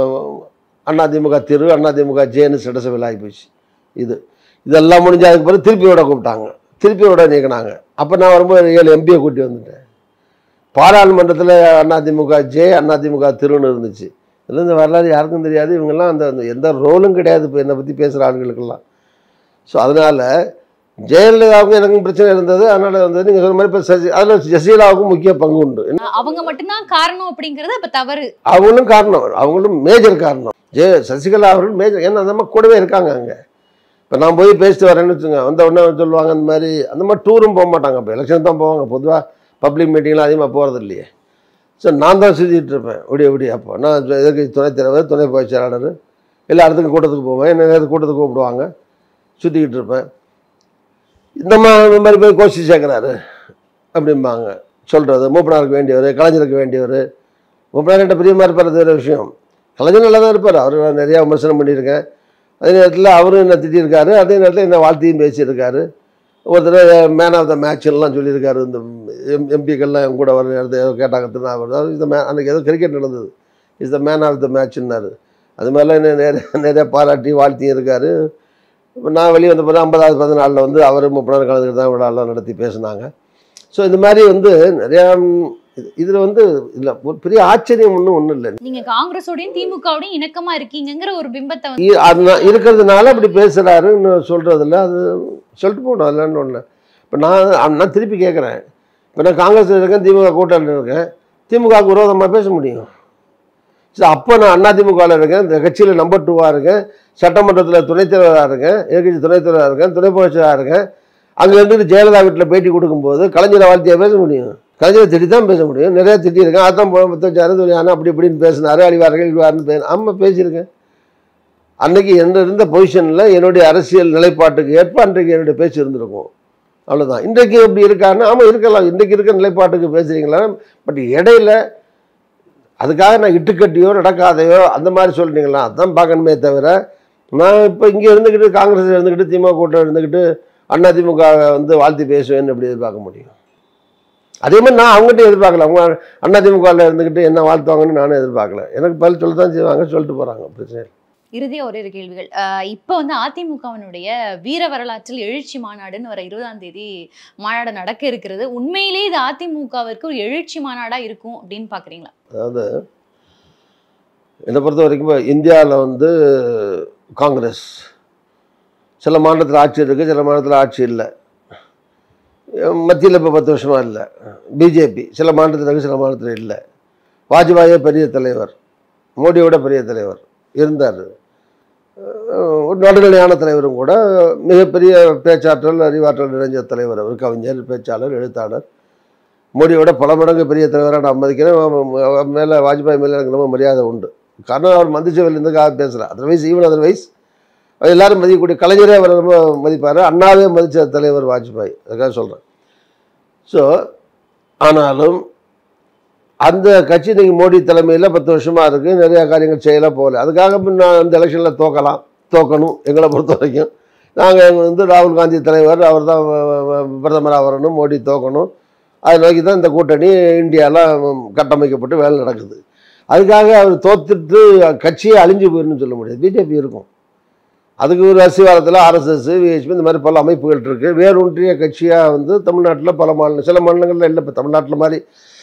அதிமுக திரு அதிமுக ஜேன்னு சட்டசபையில் ஆகி போச்சு இது இதெல்லாம் முடிஞ்சு அதுக்கு பிறகு திருப்பி விட கூப்பிட்டாங்க திருப்பி விட நீக்கினாங்க அப்போ நான் வரும்போது ஏழு எம்பியை கூட்டி வந்துட்டேன் பாராளுமன்றத்தில் அதிமுக ஜே அதிமுக திருன்னு இருந்துச்சு இதில் இந்த வரலாறு யாருக்கும் தெரியாது இவங்கெல்லாம் அந்த அந்த எந்த ரோலும் கிடையாது இப்போ என்னை பற்றி பேசுகிற ஆளுங்களுக்கெல்லாம் ஸோ அதனால் ஜெயலலிதாவுக்கும் எனக்கும் பிரச்சனை இருந்தது அதனால் வந்து நீங்கள் சொன்ன மாதிரி இப்போ சசி அதில் ஜசீலாவுக்கும் முக்கிய பங்கு உண்டு அவங்க மட்டும்தான் காரணம் அப்படிங்கறது அப்ப தவறு அவங்களும் காரணம் அவங்களும் மேஜர் காரணம் ஜெய சசிகலா அவர்கள் மேஜர் ஏன்னா அந்த மாதிரி கூடவே இருக்காங்க அங்கே இப்போ நான் போய் பேசிட்டு வரேன்னு வச்சுங்க வந்த உடனே சொல்லுவாங்க அந்த மாதிரி அந்த மாதிரி டூரும் போக மாட்டாங்க இப்போ எலெக்ஷன் தான் போவாங்க பொதுவாக பப்ளிக் மீட்டிங்லாம் அதிகமாக போகிறது இல்லையே ஸோ நான் தான் சுற்றிட்டு இருப்பேன் விடிய விடிய அப்போ நான் எதுக்கு துணைத் தலைவர் துணை பொதுச் செயலாளர் எல்லா இடத்துக்கும் கூட்டத்துக்கு போவேன் என்ன நேரத்துக்கு கூட்டத்துக்கு கூப்பிடுவாங்க சுற்றிக்கிட்டு இருப்பேன் இந்த மாதிரி இந்த மாதிரி போய் கோஷ்டி சேர்க்குறாரு அப்படிம்பாங்க சொல்கிறது மூப்பனாருக்கு வேண்டியவர் கலைஞருக்கு வேண்டியவர் மூப்பனார்கிட்ட பிரியமாக இருப்பார் அது வேறு விஷயம் கலைஞர் நல்லா தான் இருப்பார் அவர் நான் நிறையா விமர்சனம் பண்ணியிருக்கேன் அதே நேரத்தில் அவரும் என்ன திட்டியிருக்காரு அதே நேரத்தில் என்ன வாழ்த்தியும் பேசியிருக்காரு ஒருத்தர் மேன் ஆஃப் த மேட்ச்லாம் சொல்லியிருக்காரு இந்த எம் எம்பிக்கள்லாம் என் கூட வர நேரத்தை ஏதோ கேட்டாங்க திருநாவர் இந்த மே அன்றைக்கி ஏதோ கிரிக்கெட் நடந்தது is the man of the மேட்ச்னாரு அது மாதிரிலாம் என்ன நிறைய நிறைய பாராட்டி வாழ்த்தியும் இருக்காரு இப்போ நான் வெளியே வந்த பிறகு ஐம்பதாவது பிறந்த நாளில் வந்து அவர் முப்பது கலந்துக்கிட்டு தான் விழாலாம் நடத்தி பேசினாங்க ஸோ இந்த மாதிரி வந்து நிறையா இதில் வந்து இல்லை ஒரு பெரிய ஆச்சரியம் ஒன்றும் ஒன்றும் இல்லை நீங்க காங்கிரஸோடையும் திமுகவோடையும் இணக்கமா இருக்கீங்கங்கிற ஒரு பிம்பத்தை வந்து இ- அது நான் இருக்கிறதுனால அப்படி பேசுகிறாருன்னு சொல்கிறதில்ல அது சொல்லிட்டு போகணும் இல்லைன்னு ஒன்று இப்போ நான் நான் திருப்பி கேட்குறேன் இப்போ நான் காங்கிரஸ் இருக்கேன் திமுக கூட்டணியில் இருக்கேன் திமுகவுக்கு விரோதமாக பேச முடியும் சரி அப்போ நான் அதிமுகவில் இருக்கேன் இந்த கட்சியில் நம்பர் டூவாக இருக்கேன் சட்டமன்றத்தில் துணைத் தலைவராக இருக்கேன் எதிர்கட்சி துணைத் தலைவராக இருக்கேன் துணை பொதுச்செயலாளராக இருக்கேன் அங்கே இருந்துட்டு ஜெயலலிதா வீட்டில் பேட்டி கொடுக்கும்போது கலைஞரை வாழ்த்தியாக பேச முடியும் கலைஞரை திட்டி தான் பேச முடியும் நிறையா திட்டியிருக்கேன் அதான் முத்தச்சாரு அப்படி இப்படின்னு பேசினாரு அழிவார்கள் இழிவாருன்னு பே ஆமாம் பேசியிருக்கேன் அன்னைக்கு என்ன இருந்த பொசிஷனில் என்னுடைய அரசியல் நிலைப்பாட்டுக்கு ஏற்ப அன்றைக்கு என்னுடைய பேச்சு இருந்திருக்கும் அவ்வளோதான் இன்றைக்கு எப்படி இருக்காருன்னா ஆமாம் இருக்கலாம் இன்றைக்கு இருக்க நிலைப்பாட்டுக்கு பேசுகிறீங்களா பட் இடையில அதுக்காக நான் இட்டுக்கட்டியோ நடக்காதையோ அந்த மாதிரி சொல்றீங்களா அதான் பார்க்கணுமே தவிர நான் இப்போ இங்கே இருந்துக்கிட்டு காங்கிரஸ் இருந்துக்கிட்டு திமுக கூட்டம் இருந்துக்கிட்டு அண்ணா திமுக வந்து வாழ்த்தி பேசுவேன்னு எப்படி எதிர்பார்க்க முடியும் அதே மாதிரி நான் அவங்ககிட்ட எதிர்பார்க்கல அவங்க அண்ணா திமுகவில் இருந்துக்கிட்டு என்ன வாழ்த்துவாங்கன்னு நானும் எதிர்பார்க்கல எனக்கு பதில் சொல்ல தான் செய்வாங்க சொல்லிட்டு போகிறாங்க பிரச்சனை இல்லை. இறுதியா ஒரே ஒரு கேள்விகள் ஆஹ் இப்ப வந்து அதிமுகவினுடைய வீர வரலாற்றில் எழுச்சி மாநாடுன்னு வர இருபதாம் தேதி மாநாடு நடக்க இருக்கிறது உண்மையிலேயே இது அதிமுகவிற்கு ஒரு எழுச்சி மாநாடா இருக்கும் அப்படின்னு பாக்குறீங்களா அதாவது என்னை பொறுத்த வரைக்கும் இப்போ இந்தியாவில் வந்து காங்கிரஸ் சில மாநிலத்தில் ஆட்சி இருக்குது சில மாநிலத்தில் ஆட்சி இல்லை மத்தியில் இப்போ பத்து வருஷமாக இல்லை பிஜேபி சில மாநிலத்தில் இருக்குது சில மாநிலத்தில் இல்லை வாஜ்பாயே பெரிய தலைவர் மோடியோட பெரிய தலைவர் இருந்தார் ஒரு நடுநிலையான தலைவரும் கூட மிகப்பெரிய பேச்சாற்றல் அறிவாற்றல் நிறைஞ்ச தலைவர் அவர் கவிஞர் பேச்சாளர் எழுத்தாளர் மோடியோட பல மடங்கு பெரிய தலைவராக நான் மதிக்கிறேன் அவர் மேலே வாஜ்பாய் மேலே எனக்கு ரொம்ப மரியாதை உண்டு காரணம் அவர் மந்திரிசபையில் இருந்துக்காக பேசுகிறேன் அதர்வைஸ் ஈவன் அதர்வைஸ் எல்லாரும் மதிக்கக்கூடிய கலைஞரே அவர் ரொம்ப மதிப்பார் அண்ணாவே மதித்த தலைவர் வாஜ்பாய் அதுக்காக சொல்கிறேன் ஸோ ஆனாலும் அந்த கட்சி இன்னைக்கு மோடி தலைமையில் பத்து வருஷமாக இருக்குது நிறையா காரியங்கள் செய்யல போகல அதுக்காக முன்ன அந்த எலெக்ஷனில் தோக்கலாம் தோக்கணும் எங்களை பொறுத்த வரைக்கும் நாங்கள் வந்து ராகுல் காந்தி தலைவர் அவர் தான் பிரதமராக வரணும் மோடி தோக்கணும் அதை நோக்கி தான் இந்த கூட்டணி இந்தியாலாம் கட்டமைக்கப்பட்டு வேலை நடக்குது அதுக்காக அவர் தோத்துட்டு கட்சியே அழிஞ்சு போயிருந்து சொல்ல முடியாது பிஜேபி இருக்கும் அதுக்கு ஒரு அசிவாரத்தில் ஆர்எஸ்எஸ் விஹெச்பி இந்த மாதிரி பல அமைப்புகள் இருக்குது வேரூன்றிய கட்சியாக வந்து தமிழ்நாட்டில் பல மாநிலம் சில மாநிலங்களில் இல்லை இப்போ தமிழ்நாட்டில் மாதிரி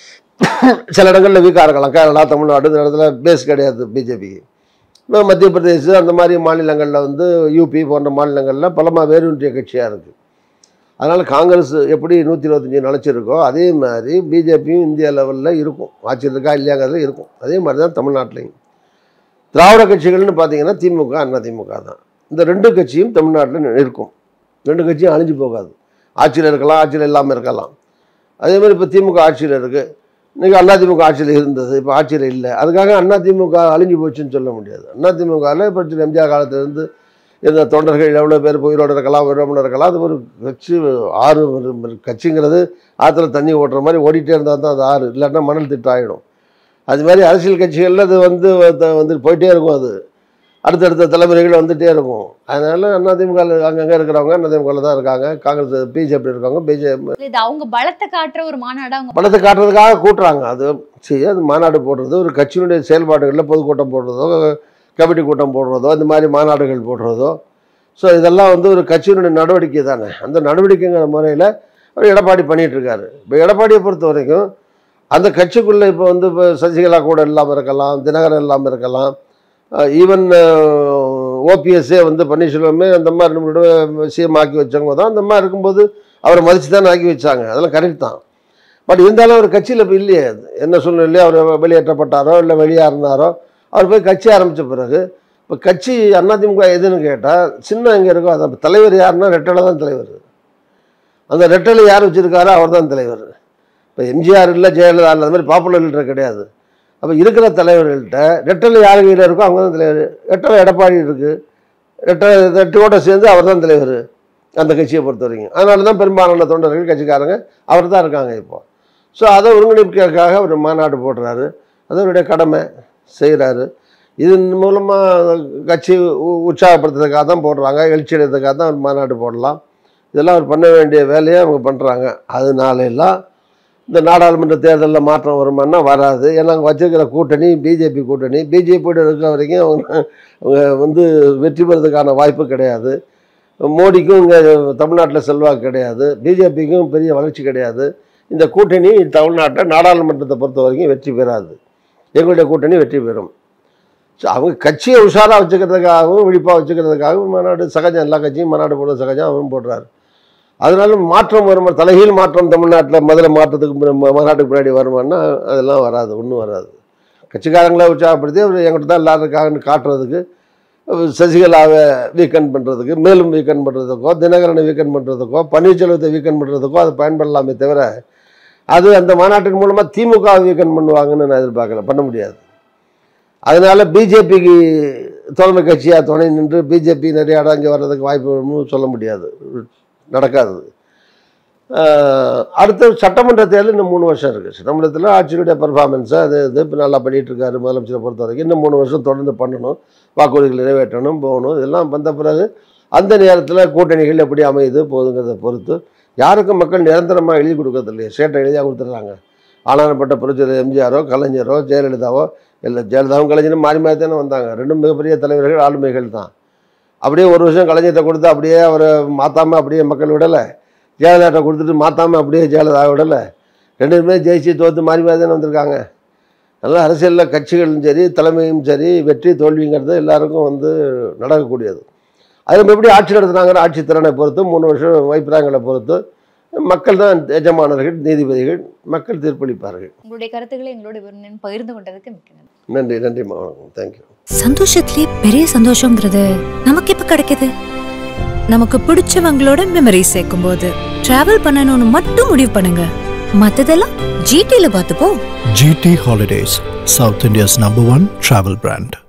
சில இடங்களில் வீக்காக இருக்கலாம் கேரளா தமிழ்நாடு இந்த இடத்துல பேஸ் கிடையாது பிஜேபிக்கு இப்போ மத்திய பிரதேஷ் அந்த மாதிரி மாநிலங்களில் வந்து யூபி போன்ற மாநிலங்களில் பலமாக வேரூன்றிய கட்சியாக இருக்குது அதனால் காங்கிரஸ் எப்படி நூற்றி இருபத்தஞ்சி நினச்சிருக்கோ அதே மாதிரி பிஜேபியும் இந்தியா லெவலில் இருக்கும் ஆட்சியில் இருக்கா இல்லையாங்கிறது இருக்கும் அதே மாதிரி தான் தமிழ்நாட்டிலையும் திராவிட கட்சிகள்னு பார்த்தீங்கன்னா திமுக அண்ணா திமுக தான் இந்த ரெண்டு கட்சியும் தமிழ்நாட்டில் இருக்கும் ரெண்டு கட்சியும் அழிஞ்சு போகாது ஆட்சியில் இருக்கலாம் ஆட்சியில் இல்லாமல் இருக்கலாம் அதே மாதிரி இப்போ திமுக ஆட்சியில் இருக்குது இன்றைக்கி அதிமுக ஆட்சியில் இருந்தது இப்போ ஆட்சியில் இல்லை அதுக்காக அதிமுக அழிஞ்சு போச்சுன்னு சொல்ல முடியாது அதிமுகவில் இப்போ எம்ஜிஆர் காலத்திலேருந்து இருந்த தொண்டர்கள் எவ்வளோ பேர் உயிரோடு இருக்கலாம் உயிரோடு இருக்கலாம் அது ஒரு கட்சி ஆறு ஒரு- ஒரு கட்சிங்கிறது ஆற்றுல தண்ணி ஓட்டுற மாதிரி ஓடிட்டே இருந்தால் தான் அது ஆறு இல்லாட்டினா மணல் திட்டு ஆகிடும் அது மாதிரி அரசியல் கட்சிகளில் அது வந்து வந்து- வந்து போயிட்டே இருக்கும் அது அடுத்தடுத்த தலைமுறைகள் வந்துட்டே இருக்கும் அதனால அதிமுக அங்கங்கே இருக்கிறவங்க அதிமுகவில் தான் இருக்காங்க காங்கிரஸ் பிஜேபி இருக்காங்க பிஜேபி இது அவங்க பலத்தை காட்டுற ஒரு மாநாடா அவங்க பணத்தை காட்டுறதுக்காக கூட்டுறாங்க அது சரி அது மாநாடு போடுறது ஒரு கட்சியினுடைய செயல்பாடுகளில் பொதுக்கூட்டம் போடுறதோ கமிட்டி கூட்டம் போடுறதோ இந்த மாதிரி மாநாடுகள் போடுறதோ ஸோ இதெல்லாம் வந்து ஒரு கட்சியினுடைய நடவடிக்கை தானே அந்த நடவடிக்கைங்கிற முறையில் அவர் எடப்பாடி பண்ணிட்டு இருக்காரு இப்போ எடப்பாடியை பொறுத்த வரைக்கும் அந்த கட்சிக்குள்ளே இப்போ வந்து இப்போ சசிகலா கூட இல்லாமல் இருக்கலாம் தினகரன் இல்லாமல் இருக்கலாம் ஈவன் ஓபிஎஸ்ஸே வந்து பன்னீர்செல்வமே அந்த மாதிரி நம்மளோட சிஎம் ஆக்கி வச்சவங்க தான் அந்த மாதிரி இருக்கும்போது அவரை மதித்து தான் ஆக்கி வச்சாங்க அதெல்லாம் கரெக்ட் தான் பட் இருந்தாலும் அவர் கட்சியில் இப்போ இல்லையே அது என்ன சூழ்நிலையோ அவர் வெளியேற்றப்பட்டாரோ இல்லை வெளியாறினாரோ அவர் போய் கட்சி ஆரம்பித்த பிறகு இப்போ கட்சி அதிமுக எதுன்னு கேட்டால் சின்ன எங்கே இருக்கோ அதான் இப்ப தலைவர் யாருன்னா ரெட்டலை தான் தலைவர் அந்த ரெட்டலை யார் வச்சுருக்காரோ அவர் தான் தலைவர் இப்போ எம்ஜிஆர் இல்லை ஜெயலலிதா இல்லை அந்த மாதிரி பாப்புலர் லீடர் கிடையாது அப்போ இருக்கிற தலைவர்கள்ட்ட ரெட்டலை யார் கையில் இருக்கோ அவங்க தான் தலைவர் ரெட்டலை எடப்பாடி இருக்குது ரெட்டலை ரெட்டையோட சேர்ந்து அவர் தான் தலைவர் அந்த கட்சியை பொறுத்த வரைக்கும் அதனால தான் பெரும்பாலான தொண்டர்கள் கட்சிக்காரங்க அவர் தான் இருக்காங்க இப்போ ஸோ அதை ஒருங்கிணைப்புக்காக அவர் மாநாடு போடுறாரு அது அவருடைய கடமை செய்கிறாரு இதன் மூலமாக கட்சி உ- உற்சாகப்படுத்துறதுக்காக தான் போடுறாங்க எழுச்சி அடைறதுக்காக தான் அவர் மாநாடு போடலாம் இதெல்லாம் அவர் பண்ண வேண்டிய வேலையை அவங்க பண்ணுறாங்க அதனால எல்லாம் இந்த நாடாளுமன்ற தேர்தலில் மாற்றம் வருமானா வராது ஏன்னா அவங்க வச்சிருக்கிற கூட்டணி பிஜேபி கூட்டணி பிஜேபியோட இருக்கிற வரைக்கும் அவங்க அவங்க வந்து வெற்றி பெறதுக்கான வாய்ப்பு கிடையாது மோடிக்கும் இங்கே தமிழ்நாட்டில் செல்வாக்கு கிடையாது பிஜேபிக்கும் பெரிய வளர்ச்சி கிடையாது இந்த கூட்டணி தமிழ்நாட்டை நாடாளுமன்றத்தை பொறுத்த வரைக்கும் வெற்றி பெறாது எங்களுடைய கூட்டணி வெற்றி பெறும் ஸோ அவங்க கட்சியை உஷாராக வச்சுக்கிறதுக்காகவும் விழிப்பாக வச்சுக்கிறதுக்காகவும் மாநாடு சகஜம் எல்லா கட்சியும் மாநாடு போடுறது சகஜம் அவரும் போடுறாரு அதனால மாற்றம் வரும் தலைகீழ் மாற்றம் தமிழ்நாட்டில் முதல்ல மாற்றத்துக்கு முன்ன- மா- மாநாட்டுக்கு முன்னாடி வருமானா அதெல்லாம் வராது ஒன்றும் வராது கட்சிக்காரங்களை உற்சாகப்படுத்தி அவர் எங்கிட்ட தான் எல்லாரும் இருக்காங்கன்னு காட்டுறதுக்கு அவர் சசிகலாவை வீக்கெண்ட் பண்ணுறதுக்கு மேலும் வீக்கெண்ட் பண்ணுறதுக்கோ தினகரனை வீக்கெண்ட் பண்ணுறதுக்கோ பன்னீர்செல்வத்தை வீக்கெண்ட் பண்ணுறதுக்கோ அது பயன்படலாமே தவிர அது அந்த மாநாட்டின் மூலமாக திமுக வீக்கெண்ட் பண்ணுவாங்கன்னு நான் எதிர்பார்க்கல பண்ண முடியாது அதனால பிஜேபிக்கு தலைமை கட்சியாக துணை நின்று பிஜேபி நிறைய இடம் இங்கே வர்றதுக்கு வாய்ப்பு வரும்னு சொல்ல முடியாது நடக்காது ஆஹ் அடுத்த சட்டமன்ற தேர்தல் இன்னும் மூணு வருஷம் இருக்குது சட்டமன்றத்தில் ஆட்சியுடைய பர்ஃபார்மன்ஸை அது இது இப்போ நல்லா பண்ணிகிட்டு இருக்காரு முதலமைச்சரை பொறுத்த வரைக்கும் இன்னும் மூணு வருஷம் தொடர்ந்து பண்ணணும் வாக்குறுதிகள் நிறைவேற்றணும் போகணும் இதெல்லாம் வந்த பிறகு அந்த நேரத்தில் கூட்டணிகள் எப்படி அமையுது போகுதுங்கிறத பொறுத்து யாருக்கும் மக்கள் நிரந்தரமாக எழுதி கொடுக்கறது இல்லையா ஸ்டேட்டை எழுதியாக கொடுத்துட்றாங்க ஆளானப்பட்ட புரட்சியர் எம்ஜிஆரோ கலைஞரோ ஜெயலலிதாவோ இல்லை ஜெயலலிதாவும் கலைஞரும் மாறி மாறி தானே வந்தாங்க ரெண்டும் மிகப்பெரிய தலைவர்கள் ஆளுமைகள் தான் அப்படியே ஒரு வருஷம் கலைஞர்கிட்ட கொடுத்து அப்படியே அவரை மாற்றாமல் அப்படியே மக்கள் விடலை ஜெயலலிதாட்ட கொடுத்துட்டு மாற்றாமல் அப்படியே ஜெயலலிதா விடலை ரெண்டு பேருமே ஜெயிச்சு தோற்று மாறி மாறி தானே வந்திருக்காங்க அதனால் அரசியலில் கட்சிகளும் சரி தலைமையும் சரி வெற்றி தோல்விங்கிறது எல்லாருக்கும் வந்து நடக்கக்கூடியது அது நம்ம எப்படி ஆட்சி நடத்துனாங்கிற ஆட்சி திறனை பொறுத்து மூணு வருஷம் வைப்பிராங்களை பொறுத்து மக்கள் தான் எஜமானர்கள் நீதிபதிகள் மக்கள் தீர்ப்பளிப்பார்கள் உங்களுடைய கருத்துக்களை எங்களோட இவர் பகிர்ந்து கொண்டதுக்கு மிக்க நன்றி நன்றி நன்றி வணக்கம் தேங்க்யூ சந்தோஷத்திலே பெரிய சந்தோஷங்கிறது நமக்கு இப்ப கிடைக்குது நமக்கு பிடிச்சவங்களோட மெமரி சேர்க்கும் போது டிராவல் பண்ணணும்னு மட்டும் முடிவு பண்ணுங்க மத்ததெல்லாம் ஜிடில பார்த்துப்போம் GT Holidays, South India's number one travel brand.